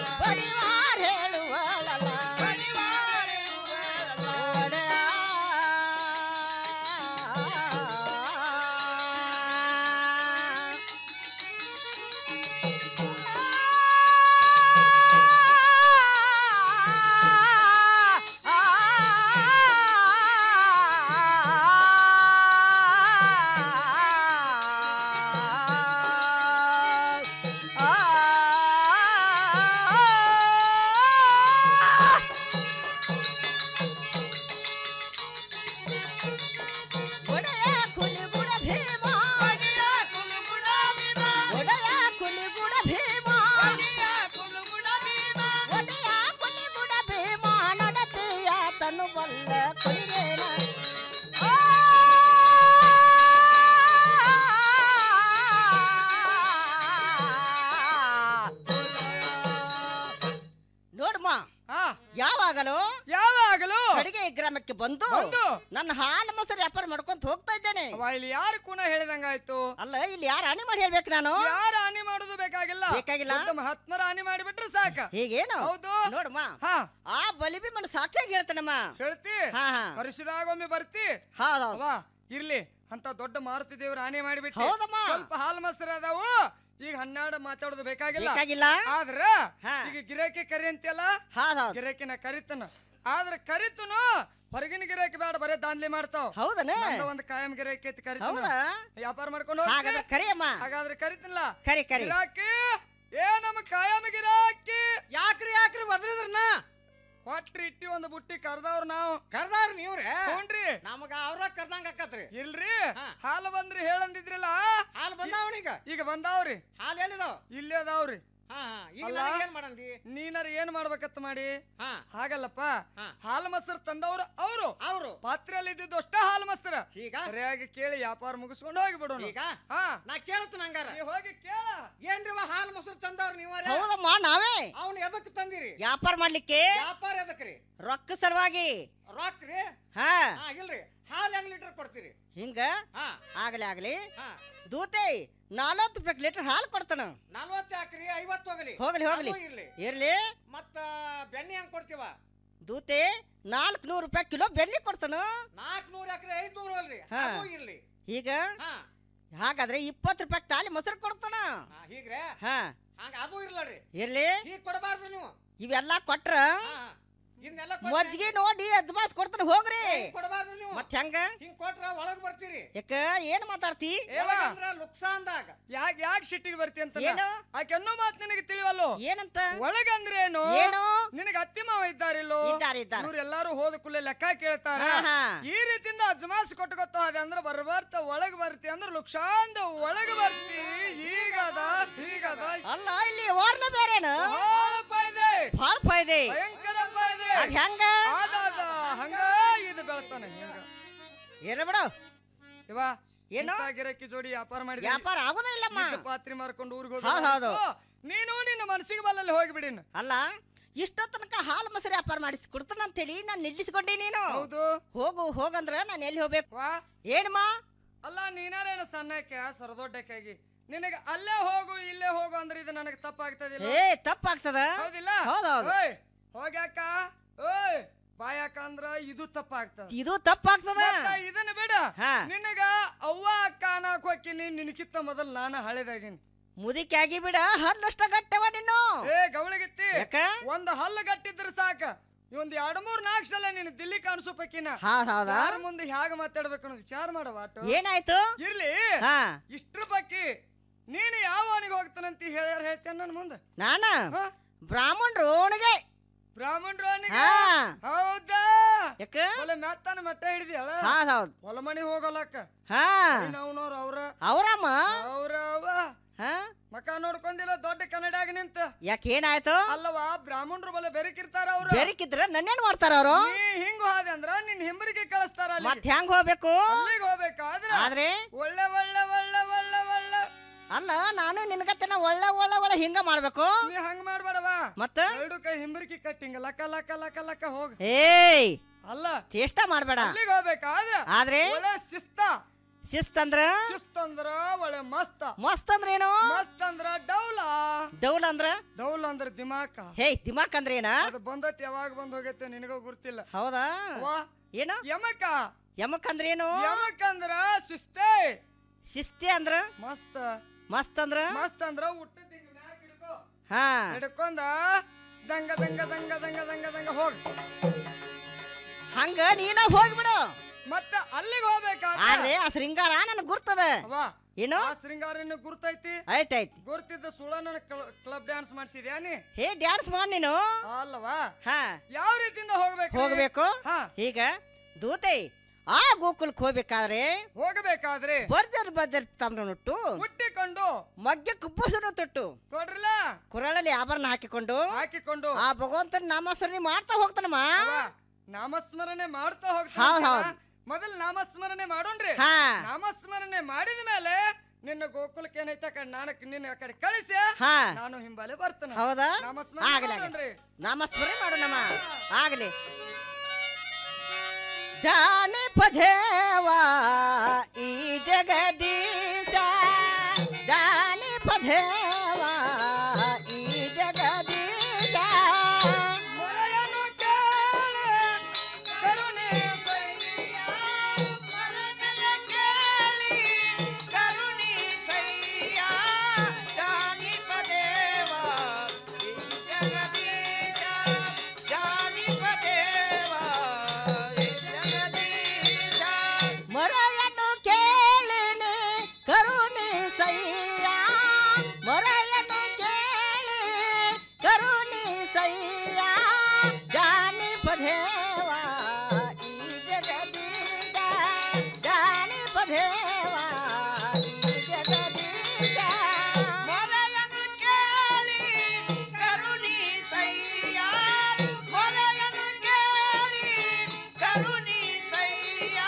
ಕಡೆಗೆ ಈ ಗ್ರಾಮಕ್ಕೆ ಬಂದು
ಬಂದು?
ನನ್ನ ಹಾಲು ಮೊಸರು ವ್ಯಾಪಾರ ಮಾಡ್ಕೊಂತ ಹೋಗ್ತಾ ಇದ್ದೇನೆ
ಅವ ಇಲ್ಲಿ ಯಾರು ಕುಣ ಹೇಳಿದಂಗಾಯ್ತು
ಅಲ್ಲ ಇಲ್ಲಿ ಯಾರು ಹಾನಿ ಮಾಡಿ ಹೇಳ್ಬೇಕು ನಾನು
ಯಾರ ಹಾನಿ ಮಾಡುದು ಬೇಕಾಗಿಲ್ಲ
ಬೇಕಾಗಿಲ್ಲ?
ದೊಡ್ಡ ಮಹಾತ್ಮರ ಹಾನಿ ಮಾಡಿಬಿಟ್ರೆ ಸಾಕ
ಹೀಗೇನು
ಹೌದು
ನೋಡಮ್ಮ
ಹಾ
ಆ ಬಲಿಬಿಮ್ಮನ ಸಾಕ್ಷಿಯಾಗಿ ಹೇಳ್ತಾನಮ್ಮ
ಹೇಳ್ತಿ
ಹಾ ಹಾ
ವರ್ಷದಾಗ ಒಮ್ಮೆ ಬರ್ತಿ
ಹೌದೌದು
ಅವ ಇರ್ಲಿ ಅಂತ ದೊಡ್ಡ ಮಾರುತಿ ದೇವ್ರ ಹಾನಿ ಮಾಡಿಬಿಟ್ಟು
ಹೌದಮ್ಮ.
ಸ್ವಲ್ಪ ಹಾಲು ಮೊಸರು ಅದಾವು ಈಗ ಹನ್ನೆರಡು ಮಾತಾಡೋದು ಬೇಕಾಗಿಲ್ಲ
ಬೇಕಾಗಿಲ್ಲ?
ಆದ್ರ
ಹಾ.
ಈಗ ಗಿರಾಕಿ ಕರಿ ಅಂತೆಲ್ಲ
ಹೌದೌದು
ಗಿರಾಕಿನ ಕರಿತನ ಆದ್ರ ಕರಿತನು ಹೊರಗಿನ ಗಿರಾಕಿ ಬೇಡ ಬರೇ ದಾನ್ಲಿ ಮಾಡ್ತಾವ್
ಹೌದನ
ನಂದು ಒಂದ್ ಕಾಯಂ ಗಿರಾಕಿ ಐತಿ ಕರಿತನ
ಹೌದಾ?
ವ್ಯಾಪಾರ ಮಾಡ್ಕೊಂಡು ಹೋಗ್ತಿ?
ಹಾಗಾದ್ರೆ ಕರಿಯಮ್ಮ
ಹಾಗಾದ್ರೆ ಕರಿತನಲ್ಲ
ಕರಿ ಕರಿ
ಗಿರಾಕಿ ಏ ನಮ್ಮ ಕಾಯಂ ಗಿರಾಕಿ
ಯಾಕ್ರಿ ಯಾಕ್ರಿ ಒದ್ರಿದ್ರನ
ಕೊಟ್ರಿ ಇಟ್ಟಿ ಒಂದು ಬುಟ್ಟಿ ಕರ್ದವ್ರ ನಾವು
ಕರ್ದಾರ ನೀವ್ರೆ
ಹ್ಞೂನ್ರಿ
ನಮಗ ಅವ್ರ ಕರ್ದಂಗ ಆಕತ್ರಿ
ಇಲ್ರಿ ಹಾಲು ಬಂದ್ರಿ ಹೇಳಂದಿದ್ರಲ್ಲ
ಹಾಲು ಬಂದಾವಣೀಗ
ಈಗ ಬಂದಾವ್ರಿ
ಹಾಲು ಎಲ್ಲಿದಾವ
ಇಲ್ಲೇ ಅದಾವ್ರಿ
ಹಾ ಹಾ ಈಗ
ಅಲ್ಲ?
ನನಗ್ ಏನ್ ಮಾಡಂದಿ
ನೀನಾರ ಏನ್ ಮಾಡ್ಬೇಕತ್ತ ಮಾಡಿ
ಹಾ
ಹಾಗಲ್ಲಪ್ಪ
ಹಾ.
ಹಾಲು ಮೊಸರು ತಂದವ್ರು ಅವರು
ಅವ್ರು
ಪಾತ್ರೆಯಲ್ಲಿ ಇದ್ದಿದ್ದು ಅಷ್ಟ ಹಾಲು ಮೊಸರು
ಈಗ
ಸರಿಯಾಗಿ ಕೇಳಿ ವ್ಯಾಪಾರ ಮುಗಿಸ್ಕೊಂಡು ಹೋಗಿ ಬಿಡೋಣ
ಈಗ
ಹಾ
ನಾ ಕೇಳ್ತೀನಿ ಹಂಗಾರ
ನೀವ್ ಹೋಗಿ ಕೇಳ
ಏನ್ರಿವ ಹಾಲು ಮೊಸರು ತಂದವ್ರ ನೀವರೇ
ಹೌದಮ್ಮ ನಾವೇ
ಅವ್ನ ಎದಕ್ ತಂದಿರಿ
ವ್ಯಾಪಾರ ಮಾಡ್ಲಿಕ್ಕೆ
ವ್ಯಾಪಾರ ಎದಕ್ರಿ
ರೊಕ್ಕ ಸಲುವಾಗಿ
ರೊಕ್ಕ ರೀ
ಹಾ
ಹಾ ಇಲ್ರಿ ಹಾಲು ಹೆಂಗ್ ಲೀಟರ್ ಕೊಡ್ತೀರಿ
ಹಿಂಗ
ಹಾ
ಆಗಲಿ ಆಗಲಿ
ಹಾ
ದೂತೆ ನಲವತ್ತು ರೂಪಾಯಿ ಲೀಟರ್ ಹಾಲು ಕೊಡ್ತಾನ
ನಲ್ವತ್ತು ಹಾಕ್ರಿ ಐವತ್ತು ಹೋಗಲಿ
ಹೋಗ್ಲಿ ಹೋಗ್ಲಿ
ಅದು ಇರ್ಲಿ
ಇರ್ಲಿ
ಮತ್ತ ಬೆಣ್ಣೆ ಹೆಂಗ್ ಕೊಡ್ತೀವ
ದೂತೆ ನಾಲ್ಕು ನೂರು ರೂಪಾಯಿ ಕಿಲೋ ಬೆಣ್ಣೆ ಕೊಡ್ತಾನ
ನಾಲ್ಕನೂರು ಎಕರೆ ಐದ್ನೂರು ಅಲ್ರಿ
ಹಾ.
ಅದು ಇರ್ಲಿ
ಈಗ
ಹಾ
ಹಾಗಾದ್ರೆ ಇಪ್ಪತ್ತು ರೂಪಾಯಿ ತಾಲಿ ಮೊಸರು ಕೊಡ್ತಾನ
ಹಾ, ಹೀಗ್ರೆ
ಹಾ
ಹಂಗ ಅದು ಇರ್ಲರಿ
ಇರ್ಲಿ
ಹೀಗ್ ಕೊಡಬಾರ್ದು ನೀವು
ಇವೆಲ್ಲ ಕೊಟ್ರ
ಹಾ, ಹಾ. ಇದನ್ನೆಲ್ಲ
ಮಜ್ಜಿಗೆ ನೋಡಿ ಅಜ್ಮಾಸ್ ಕೊಡ್ತಾನ ಹೋಗ್ರಿ
ಕೊಡಬಾರ್ದು ನೀವು
ಮತ್ ಹೆಂಗ
ಹಿಂಗ್ ಕೊಟ್ರ ಒಳಗ್ ಬರ್ತೀರಿ
ಯಾಕ ಏನ್ ಮಾತಾಡ್ತಿ
ಒಳಗಂದ್ರ ಲುಕ್ಸಾನ್ದಾಗ
ಯಾಕ್ ಯಾಕ್ ಸಿಟ್ಟಿಗೆ ಬರ್ತಿ ಅಂತ
ಏನು?
ಆಕೆನ್ನೋ ಮಾತು ನಿನಗೆ ತಿಳಿವಲ್ಲೋ
ಏನಂತ
ಒಳಗಂದ್ರೆ ಏನು
ಏನು?
ನಿನಗೆ ಅತ್ತಿ ಮಾವ ಇದ್ದಾರಿಲ್ಲೋ
ಇದ್ದಾರೆ, ಇದ್ದಾರೆ.
ಇವ್ರೆಲ್ಲಾರು ಹೋದ ಕೂಡಲೇ ಲೆಕ್ಕ ಕೇಳ್ತಾರ
ಹಾ, ಹಾ.
ಈ ರೀತಿಯಿಂದ ಅಜ್ಮಾಸ್ ಕೊಟ್ಕೊತ ಅದ ಅಂದ್ರೆ ಬರ್ಬರ್ತ ಒಳಗ್ ಬರ್ತಿ ಅಂದ್ರೆ ಲುಕ್ಷಾಂದ ಒಳಗ್ ಬರ್ತಿ ಈಗದ ಈಗದ
ಅಲ್ಲ ಇಲ್ಲಿ ಓರ್ನ ಬೇರೇನು
ಬಹಳಪ್ಪ ಇದೆ
ಭಾಳ ಫಾಯ್ದೆ
ಭಯಂಕರಪ್ಪ ಇದೆ
ಅದ್ ಹೆಂಗ
ಅದ ಅದ ಹಂಗ ಇದು ಬೆಳತಾನೆ ಹಿಂಗ
ಏನ ಬಿಡು
ಇವ
ಏನು?
ಇಂಥ ಗಿರಕ್ಕಿ ಜೋಡಿ ವ್ಯಾಪಾರ ಮಾಡಿ
ವ್ಯಾಪಾರ ಆಗೋದೇ ಇಲ್ಲಮ್ಮ
ಪಾತ್ರೆ ಮಾರ್ಕೊಂಡು ಊರಿಗೆ
ಹೌದ್ ಹೌದು.
ನೀನು ನಿನ್ನ ಮನಸ್ಸಿಗೆ ಬಲ್ಲಲ್ಲಿ ಹೋಗ್ಬಿಡಿನ
ಅಲ್ಲ ಇಷ್ಟ ತನಕ ಹಾಲು ಮೊಸರು ವ್ಯಾಪಾರ ಮಾಡಿಸಿ ಕೊಡ್ತಾನ ಅಂತೇಳಿ ನಾನು ನಿಲ್ಲಿಸ್ಕೊಂಡೆ ನೀನು
ಹೌದು
ಹೋಗು ಹೋಗಂದ್ರ ನಾನು ಎಲ್ಲಿ ಹೋಗ್ಬೇಕು
ವಾ
ಏನಮ್ಮ
ಅಲ್ಲ ನೀನಾರೇನು ಸಣ್ಣಕ್ಕೆ ಸರದೊಡ್ಡಕ್ಕಾಗಿ ನಿನಗೆ ಅಲ್ಲೇ ಹೋಗು ಇಲ್ಲೇ ಹೋಗು ಅಂದ್ರೆ ಇದು ನನಗೆ ತಪ್ಪಾಗ್ತದಿಲ್ಲ
ಏ ತಪ್ಪಾಗ್ತದ
ಹೌದಿಲ್ಲ
ಹೌದೌದು.
ಓಯ್ ಹೋಗ್ಯಾಕ ಓಯ್ ಬಾಯಾಕ ಅಂದ್ರ ಇದು ತಪ್ಪಾಗ್ತದ
ಇದು ತಪ್ಪಾಗ್ತದ
ಮತ್ತ ಇದನ್ನ ಬಿಡ
ಹಾ.
ನಿನಗ ಅವ್ವ ಅಕ್ಕ ಅನ್ನಕ್ ಹೋಗ್ತೀನಿ ನಿನಕಿತ್ತ ಮೊದಲ್ ನಾನು ಹಳೆದಾಗಿನಿ
ಮುದಿಕೆ ಆಗಿ ಬಿಡ ಹಲ್ಲಷ್ಟ ಗಟ್ಟವ ನೀನು
ಏ ಗವಳಿಗಿತ್ತಿ
ಯಾಕ?
ಒಂದ್ ಹಲ್ಲು ಗಟ್ಟಿದ್ರ ಸಾಕ ಒಂದ್ ಎರಡ್ ಮೂರ್ ನಾಲ್ಕು ಸಲ ನೀನು ದಿಲ್ಲಿ ಕಾಣಿಸೋಪಕ್ಕಿನ
ಹೌದ್ ಹೌದಾ?
ಯಾರ ಮುಂದೆ ಹ್ಯಾಗ ಮಾತಾಡ್ಬೇಕು ಅನ್ನೋದು ವಿಚಾರ ಮಾಡವ ಆಟೋ
ಏನಾಯ್ತು
ಇರ್ಲಿ
ಹಾ
ಇಷ್ಟ್ರ ಬಗ್ಗೆ ನೀನು ಯಾವ ಅವನಿಗೆ ಹೋಗ್ತಾನಂತ ಹೇಳ್ಯಾರ ಹೇಳ್ತೇನೆ ನನ್ನ ಮುಂದೆ
ನಾನ
ಹಾ?
ಬ್ರಾಹ್ಮಣರು ಓಣಿಗೆ
ಬ್ರಾಹ್ಮಣರು ಅವನಿಗೆ
ಹಾ.
ಹೌದಾ
ಯಾಕ
ಹೊಲ ಮೆತ್ತಾನ ಮಟ್ಟ ಹಿಡಿದ್ಯಾಳ
ಹೌದ್ ಹೌದ್
ಹೊಲ ಮನೆ ಹೋಗಲಕ್ಕ
ಹಾ
ಅವನವ್ರ ಅವ್ರ
ಅವ್ರಮ್ಮ
ಅವ್ರ ಅವ್ವ
ಹಾ
ಮಕ ನೋಡ್ಕೊಂಡಿಲ್ಲ ದೊಡ್ಡ ಕನ್ನಡಿಯಾಗ ನಿಂತ
ಯಾಕೆ ಏನಾಯ್ತು
ಅಲ್ಲವಾ ಬ್ರಾಹ್ಮಣರು ಬಲೆ ಬೆರಕಿರ್ತಾರ ಅವ್ರ
ಬೆರಕಿದ್ರ ನನ್ನೇನ್ ಮಾಡ್ತಾರ ಅವರು
ನೀ ಹಿಂಗ ಹೋದೆ ಅಂದ್ರ ನಿನ್ ಹಿಂಬರಿಗೆ ಕಳಿಸ್ತಾರ ಅಲ್ಲಿ
ಮತ್ ಹೆಂಗ್ ಹೋಗ್ಬೇಕು
ಅಲ್ಲಿಗೆ ಹೋಗ್ಬೇಕಾದ್ರ
ಆದ್ರೆ
ಒಳ್ಳೆ ಒಳ್ಳೆ ಒಳ್ಳೆ ಒಳ್ಳೆ ಒಳ್ಳೆ
ಅಲ್ಲ ನಾನು ನಿನ್ಗತ್ತನ ಒಳ್ಳೆ ಒಳ್ಳೆ ಒಳ್ಳೆ ಹಿಂಗ ಮಾಡ್ಬೇಕು
ನೀ ಹಂಗ ಮಾಡ್ಬೇಡವಾ
ಮತ್ತ
ಎರಡು ಕೈ ಹಿಂಬರಿಕಿ ಕಟ್ಟಿಂಗ ಲಕ್ಕ ಲಕ್ಕ ಲಕ್ಕ ಲಕ್ಕ ಹೋಗ
ಏಯ್
ಅಲ್ಲ
ಚೇಷ್ಟ ಮಾಡ್ಬೇಡ
ಅಲ್ಲಿಗೆ ಹೋಗ್ಬೇಕಾದ್ರ
ಆದ್ರೆ
ಒಳ್ಳೆ ಶಿಸ್ತ
ಶಿಸ್ತಂದ್ರ
ಶಿಸ್ತಂದ್ರ ಒಳ್ಳೆ ಮಸ್ತ
ಮಸ್ತ್ ಅಂದ್ರ ಏನು
ಮಸ್ತ್ ಅಂದ್ರ ಡೌಲ
ಡೌಲ್ ಅಂದ್ರ
ಡೌಲ್ ಅಂದ್ರ ದಿಮಾಕ
ಹೇ ದಿಮಾಕ್ ಅಂದ್ರ ಏನ
ಅದು ಬಂದತ್ ಯಾವಾಗ ಬಂದ್ ಹೋಗೈತೆ ನಿನಗೂ ಗುರ್ತಿಲ್ಲ
ಹೌದಾ
ವಾ
ಏನು
ಯಮಕ
ಯಮಕ್ ಅಂದ್ರ ಏನು
ಯಮಕ್ ಅಂದ್ರ ಶಿಸ್ತೆ
ಶಿಸ್ತಿ ಅಂದ್ರ
ಮಸ್ತ್
ಮಸ್ತ್ ಅಂದ್ರ
ಮಸ್ತ್ ಅಂದ್ರ ಹುಟ್ಟದ ಹಿಂಗ ಮ್ಯಾಕ್ ಹಿಡ್ಕೋ
ಹಾ
ಹಿಡ್ಕೊಂಡ ದಂಗ ದಂಗ ದಂಗ ದಂಗ ದಂಗ ದಂಗ ಹೋಗ್
ಹಂಗ ನೀನ ಹೋಗ್ಬಿಡು
ಮತ್ತ ಅಲ್ಲಿಗೆ ಹೋಗ್ಬೇಕಾದ್ರೆ
ಆದ್ರೆ ಆ ಶೃಂಗಾರ ನನಗ್ ಗುರ್ತದ
ಅವ್ವ,
ಏನು
ಆ ಶೃಂಗಾರ ನಿನಗ್ ಗುರ್ತೈತಿ
ಆಯ್ತಾಯ್ತು
ಗುರ್ತಿದ್ದ ಸುಳ ನನ್ನ ಕ್ಲಬ್ ಡ್ಯಾನ್ಸ್ ಮಾಡಿಸಿದ್ಯಾ ನೀ
ಹೇ ಡ್ಯಾನ್ಸ್ ಮಾಡ್ ನೀನು
ಅಲ್ಲವಾ
ಹಾ
ಯಾವ ರೀತಿಯಿಂದ ಹೋಗ್ಬೇಕು
ಹೋಗ್ಬೇಕು
ಹಾ
ಈಗ ದೂತೆ ಆ ಗೋಕುಲಕ್ಕೆ ಹೋಗ್ಬೇಕಾದ್ರೆ
ಹೋಗಬೇಕಾದ್ರೆ
ಬರ್ಜರ್ ಬರ್ಜರ್ ತಮ್ಮನುಟ್ಟು
ಹುಟ್ಟಿಕೊಂಡು
ಮಗ್ಗೆ ಕುಪ್ಪಸನು ತೊಟ್ಟು
ತೊಡ್ರಲ್ಲ
ಕುರಳಲ್ಲಿ ಆಭರಣ ಹಾಕಿಕೊಂಡು
ಹಾಕಿಕೊಂಡು
ಆ ಭಗವಂತನ ನಾಮಸ್ಮರಣೆ ಮಾಡ್ತಾ ಹೋಗ್ತಾನಮ್ಮ
ಅವ್ವ, ನಾಮಸ್ಮರಣೆ ಮಾಡ್ತಾ
ಹೌದ್
ಹೋಗ್ತಾ
ಹೌದ್.
ಮೊದಲ್ ನಾಮಸ್ಮರಣೆ ಮಾಡೋಣ್ರಿ
ಹಾ.
ನಾಮಸ್ಮರಣೆ ಮಾಡಿದ ಮೇಲೆ ನಿನ್ನ ಗೋಕುಲಕ್ಕೆ ಏನೈತೆ ಆ ಕಡೆ ನಾನು ನಿನ್ನ ಆ ಕಡೆ ಕಳಿಸಿ
ಹಾ.
ನಾನು ಹಿಂಬಾಲೆ ಬರ್ತೇನೆ
ಹೌದಾ
ನಾಮಸ್ಮರಣೆ
ಆಗಲಿ
ಮಾಡೋಣ್ರಿ
ನಾಮಸ್ಮರಣೆ ಮಾಡೋಣಮ್ಮ ಆಗಲಿ ಜಾನಪದೇವಾ ಈ ಜಗದೀಶ ಜಾನಪದೇವಾ ಈ ಜಗದೀಶ
ಮೊರೆಯನ್ನು ಕೇಳಿ ಕರುಣೆ ಸಯ್ಯ ಮೊರೆಯನ್ನು ಕೇಳಿ ಕರುಣೆ ಸಯ್ಯ ಜಾನಿಪದೇವಾ ಈ ಜಗದೀಶ ಜಾನಿಪದೇವಾ ಈ ಜಗದೀಶ
ಮೊರೆಯನ್ನು ಕೇಳಿನಿ ಕರುಣಿಸಯ್ಯ ಮೊರೆಯನ್ನು ಕೇಳಿ ಕರುಣಿಸಯ್ಯ ಜಾನಿಪದೇವ ಈ ಜಗದೀಶ ಜಾನಿಪದೇವ ಈ ಜಗದೀಶ
ಮೊರೆಯನ್ನು ಕೇಳಿ ಕರುಣಿಸಯ್ಯ ಮೊರೆಯನ್ನು ಕೇಳಿ ಕರುಣಿಸಯ್ಯ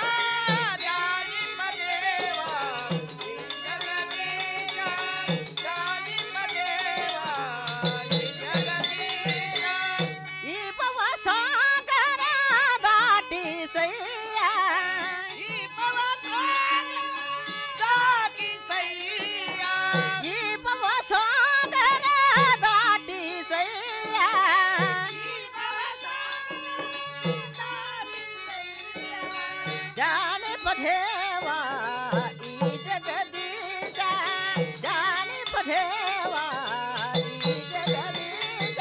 ಜಾನಿಪದೇವ ಈ ಜಗದೀಶ ಜಾನಿಪದೇವ ಈ ಜಗದೀಶ
ಈ ಭವ ಸಾಗರ ದಾಟಿಸಯ್ಯ
ಈ ಭವ ದಾಟಿಸಯ್ಯ
ಈ ಭವ ಸಾಗರ ದಾಟಿಸಯ್ಯ ಜಾನಪದೇವ ಈ ಜಗದೀಶ ಜಾನಪದೇವ ಈ ಜಗದೀಶ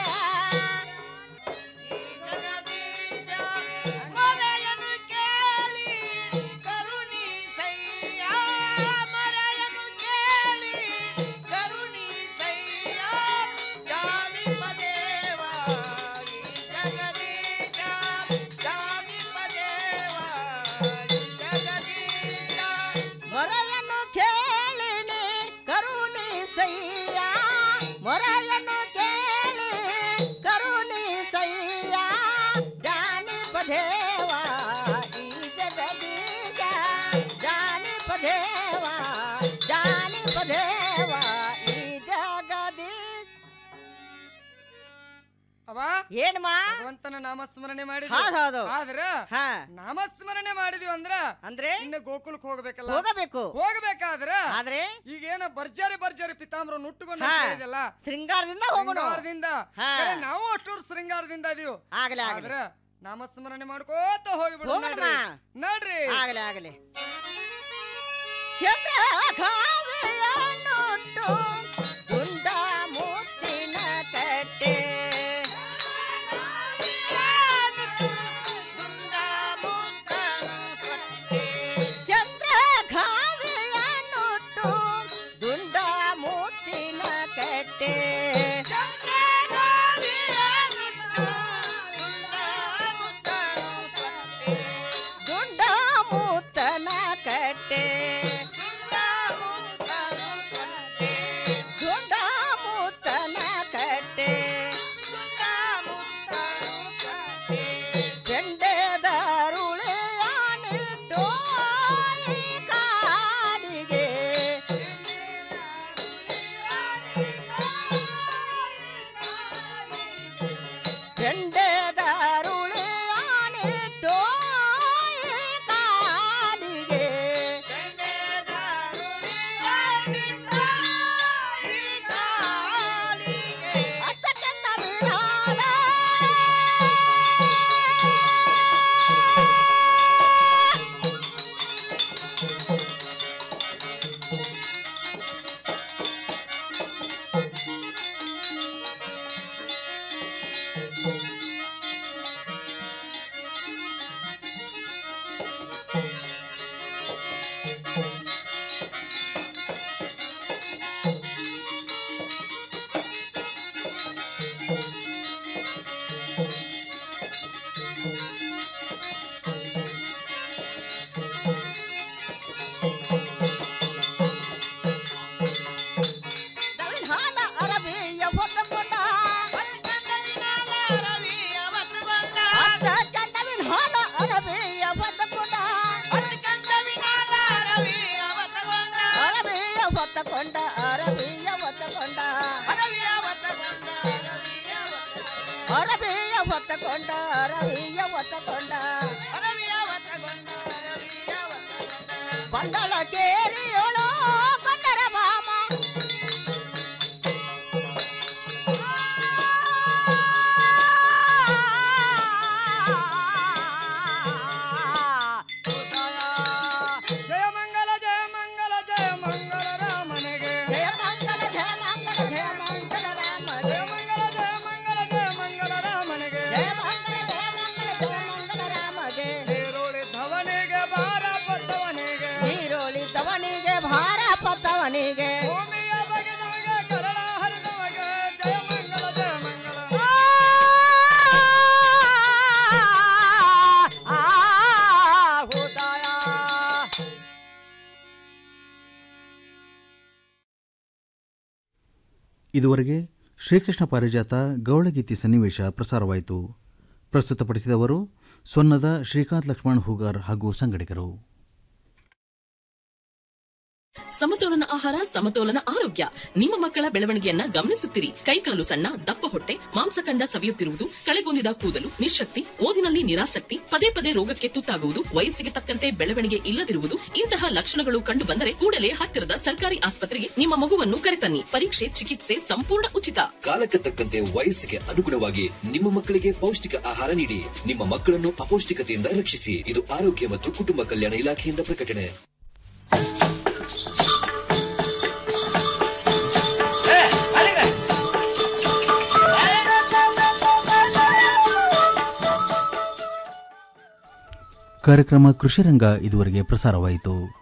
ಮೊರೆಯನ್ನು ಕೇಳಿ ಕರುಣಿಸಯ್ಯ ಮೊರೆಯನ್ನು ಕೇಳಿ ಕರುಣಿಸಯ್ಯ ಜಾನಿಪದೇವ ಈ ಜಗದೀಶ ಜಾನಿಪದೇವ ಈ ಜಗದೀಶ
ಮೊರೆಯನ್ನು ಕೇಳಿನಿ ಕರುಣಿಸಯ್ಯ ಮೊರೆಯನ್ನು ಕೇಳಿ ಕರುಣಿಸಯ್ಯ ಜಾನಿಪದೇವ ಈ ಜಗದೀಶ ಜಾನಿಪದೇವ ಜಾನಿಪದೇವ ಈ ಜಗದೀಶ
ಅವ
ಏನ್ಮಾ
ಭಗವಂತನ ನಾಮಸ್ಮರಣೆ ಮಾಡಿದ್ವಿ
ಹೌದ್ ಹೌದು.
ಆದ್ರ ನಾಮಸ್ಮರಣೆ ಮಾಡಿದ್ವಿ ಅಂದ್ರ
ಅಂದ್ರೆ
ಇನ್ನ ಗೋಕುಲಕ್ ಹೋಗ್ಬೇಕಲ್ಲ
ಹೋಗಬೇಕು.
ಹೋಗ್ಬೇಕಾದ್ರ
ಆದ್ರೆ
ಈಗೇನ ಬರ್ಜಾರಿ ಬರ್ಜಾರಿ ಪಿತಾಂಬ್ರ ನುಟ್ಟುಕೊಂಡು
ಹಾ.
ಹೇಳಿದಲ್ಲ
ಶೃಂಗಾರದಿಂದ ಹೋಗೋಣ.
ಶೃಂಗಾರದಿಂದ
ಹಾ.
ಖರೆ ನಾವು ಅಷ್ಟೂರು ಶೃಂಗಾರದಿಂದ ಅದೀವಿ
ಆಗ್ಲಿ, ಆಗ್ಲಿ.
ಆದ್ರ ನಾಮಸ್ಮರಣೆ ಮಾಡ್ಕೋತ ಹೋಗ್ಬಿಡು
ಹೋಗೋಣ
ನಡ್ರಿ
ಮಾ.
ನಡ್ರಿ
ಆಗಲಿ ಆಗಲಿ ಚಂದ್ರಘಾವಿಯನ್ನುಟ್ಟು ಗುಂಡ ಮುತ್ತಿನ ಕಟ್ಟೆ ಚಂದ್ರಘಾವಿಯನ್ನುಟ್ಟು ದುಂಡ ಮುತ್ತಿನ ಕಟ್ಟೆ ದುಂಡ ಮುತ್ತನ ಕಟ್ಟೆ ದುಂಡ ಮುತ್ತನ ಕಟ್ಟೆ ಬೆಂಡೆದರುಳೆಯಾಣಿಟ್ಟು ಈ ಕಾಡಿಗೆ ಬೆಂಡೆದರುಳೆಯಾಣಿಟ್ಟು ಈ ಕಾಡಿಗೆ ಅಚ್ಚಕ್ಕೆಂದ ಬೀಳಾದ ಪಂದಳ ಕೇರಿಯೋಳೋ ಬಂದರ ಬಾಮ
ಜಯ ಮಂಗಲ ಜಯ ಮಂಗಲ ಜಯ ಮಂಗಲ ರಾಮನಿಗೆ
ಜಯ ಮಂಗಲ ಜಯ ಮಂಗಲ ಜಯ ಮಂಗಲ ರಾಮ
ಜಯ ಮಂಗಲ ಜಯ ಮಂಗಲ ಜಯ ಮಂಗಲ ರಾಮನಿಗೆ
ಜಯ ಮಂಗಲ ಜಯ ಮಂಗಲ ಜಯ ಮಂಗಲ ರಾಮಗೆ
ನೀರುಳಿ ಧವನಿಗೆ ಭಾರ ಪದ್ದವನಿಗೆ
ನೀರೋಳಿ ತವನಿಗೆ ಭಾರ ಪತ್ತವನಿಗೆ
ಭೂಮಿಯ ಬಗೆದವಗೆ ಕರಳ ಹರಿದವಗೆ ಜಯ ಮಂಗಲ ಜಯ ಮಂಗಲ
ಆ ಹೋದಾಯ
ಇದುವರೆಗೆ ಶ್ರೀಕೃಷ್ಣ ಪಾರಿಜಾತ ಗೌಳಗೀತಿ ಸನ್ನಿವೇಶ ಪ್ರಸಾರವಾಯಿತು ಪ್ರಸ್ತುತಪಡಿಸಿದವರು ಸೊನ್ನದ ಶ್ರೀಕಾಂತ್ ಲಕ್ಷ್ಮಣ್ ಹೂಗಾರ್ ಹಾಗೂ ಸಂಗಡಿಗರು
ಸಮತೋಲನ ಆಹಾರ ಸಮತೋಲನ ಆರೋಗ್ಯ ನಿಮ್ಮ ಮಕ್ಕಳ ಬೆಳವಣಿಗೆಯನ್ನ ಗಮನಿಸುತ್ತಿರಿ ಕೈಕಾಲು ಸಣ್ಣ ದಪ್ಪ ಹೊಟ್ಟೆ ಮಾಂಸಖಂಡ ಸವಿಯುತ್ತಿರುವುದು ಕಳೆಗೊಂದಿದ ಕೂದಲು ನಿಶಕ್ತಿ ಓದಿನಲ್ಲಿ ನಿರಾಸಕ್ತಿ ಪದೇ ಪದೇ ರೋಗಕ್ಕೆ ತುತ್ತಾಗುವುದು ವಯಸ್ಸಿಗೆ ತಕ್ಕಂತೆ ಬೆಳವಣಿಗೆ ಇಲ್ಲದಿರುವುದು ಇಂತಹ ಲಕ್ಷಣಗಳು ಕಂಡು ಬಂದರೆ ಕೂಡಲೇ ಹತ್ತಿರದ ಸರ್ಕಾರಿ ಆಸ್ಪತ್ರೆಗೆ ನಿಮ್ಮ ಮಗುವನ್ನು ಕರೆತನ್ನಿ ಪರೀಕ್ಷೆ ಚಿಕಿತ್ಸೆ ಸಂಪೂರ್ಣ ಉಚಿತ
ಕಾಲಕ್ಕೆ ತಕ್ಕಂತೆ ವಯಸ್ಸಿಗೆ ಅನುಗುಣವಾಗಿ ನಿಮ್ಮ ಮಕ್ಕಳಿಗೆ ಪೌಷ್ಟಿಕ ಆಹಾರ ನೀಡಿ ನಿಮ್ಮ ಮಕ್ಕಳನ್ನು ಅಪೌಷ್ಟಿಕತೆಯಿಂದ ರಕ್ಷಿಸಿ ಇದು ಆರೋಗ್ಯ ಮತ್ತು ಕುಟುಂಬ ಕಲ್ಯಾಣ ಇಲಾಖೆಯಿಂದ ಪ್ರಕಟಣೆ
ಕಾರ್ಯಕ್ರಮ ಕೃಷಿರಂಗ ಇದುವರೆಗೆ ಪ್ರಸಾರವಾಯಿತು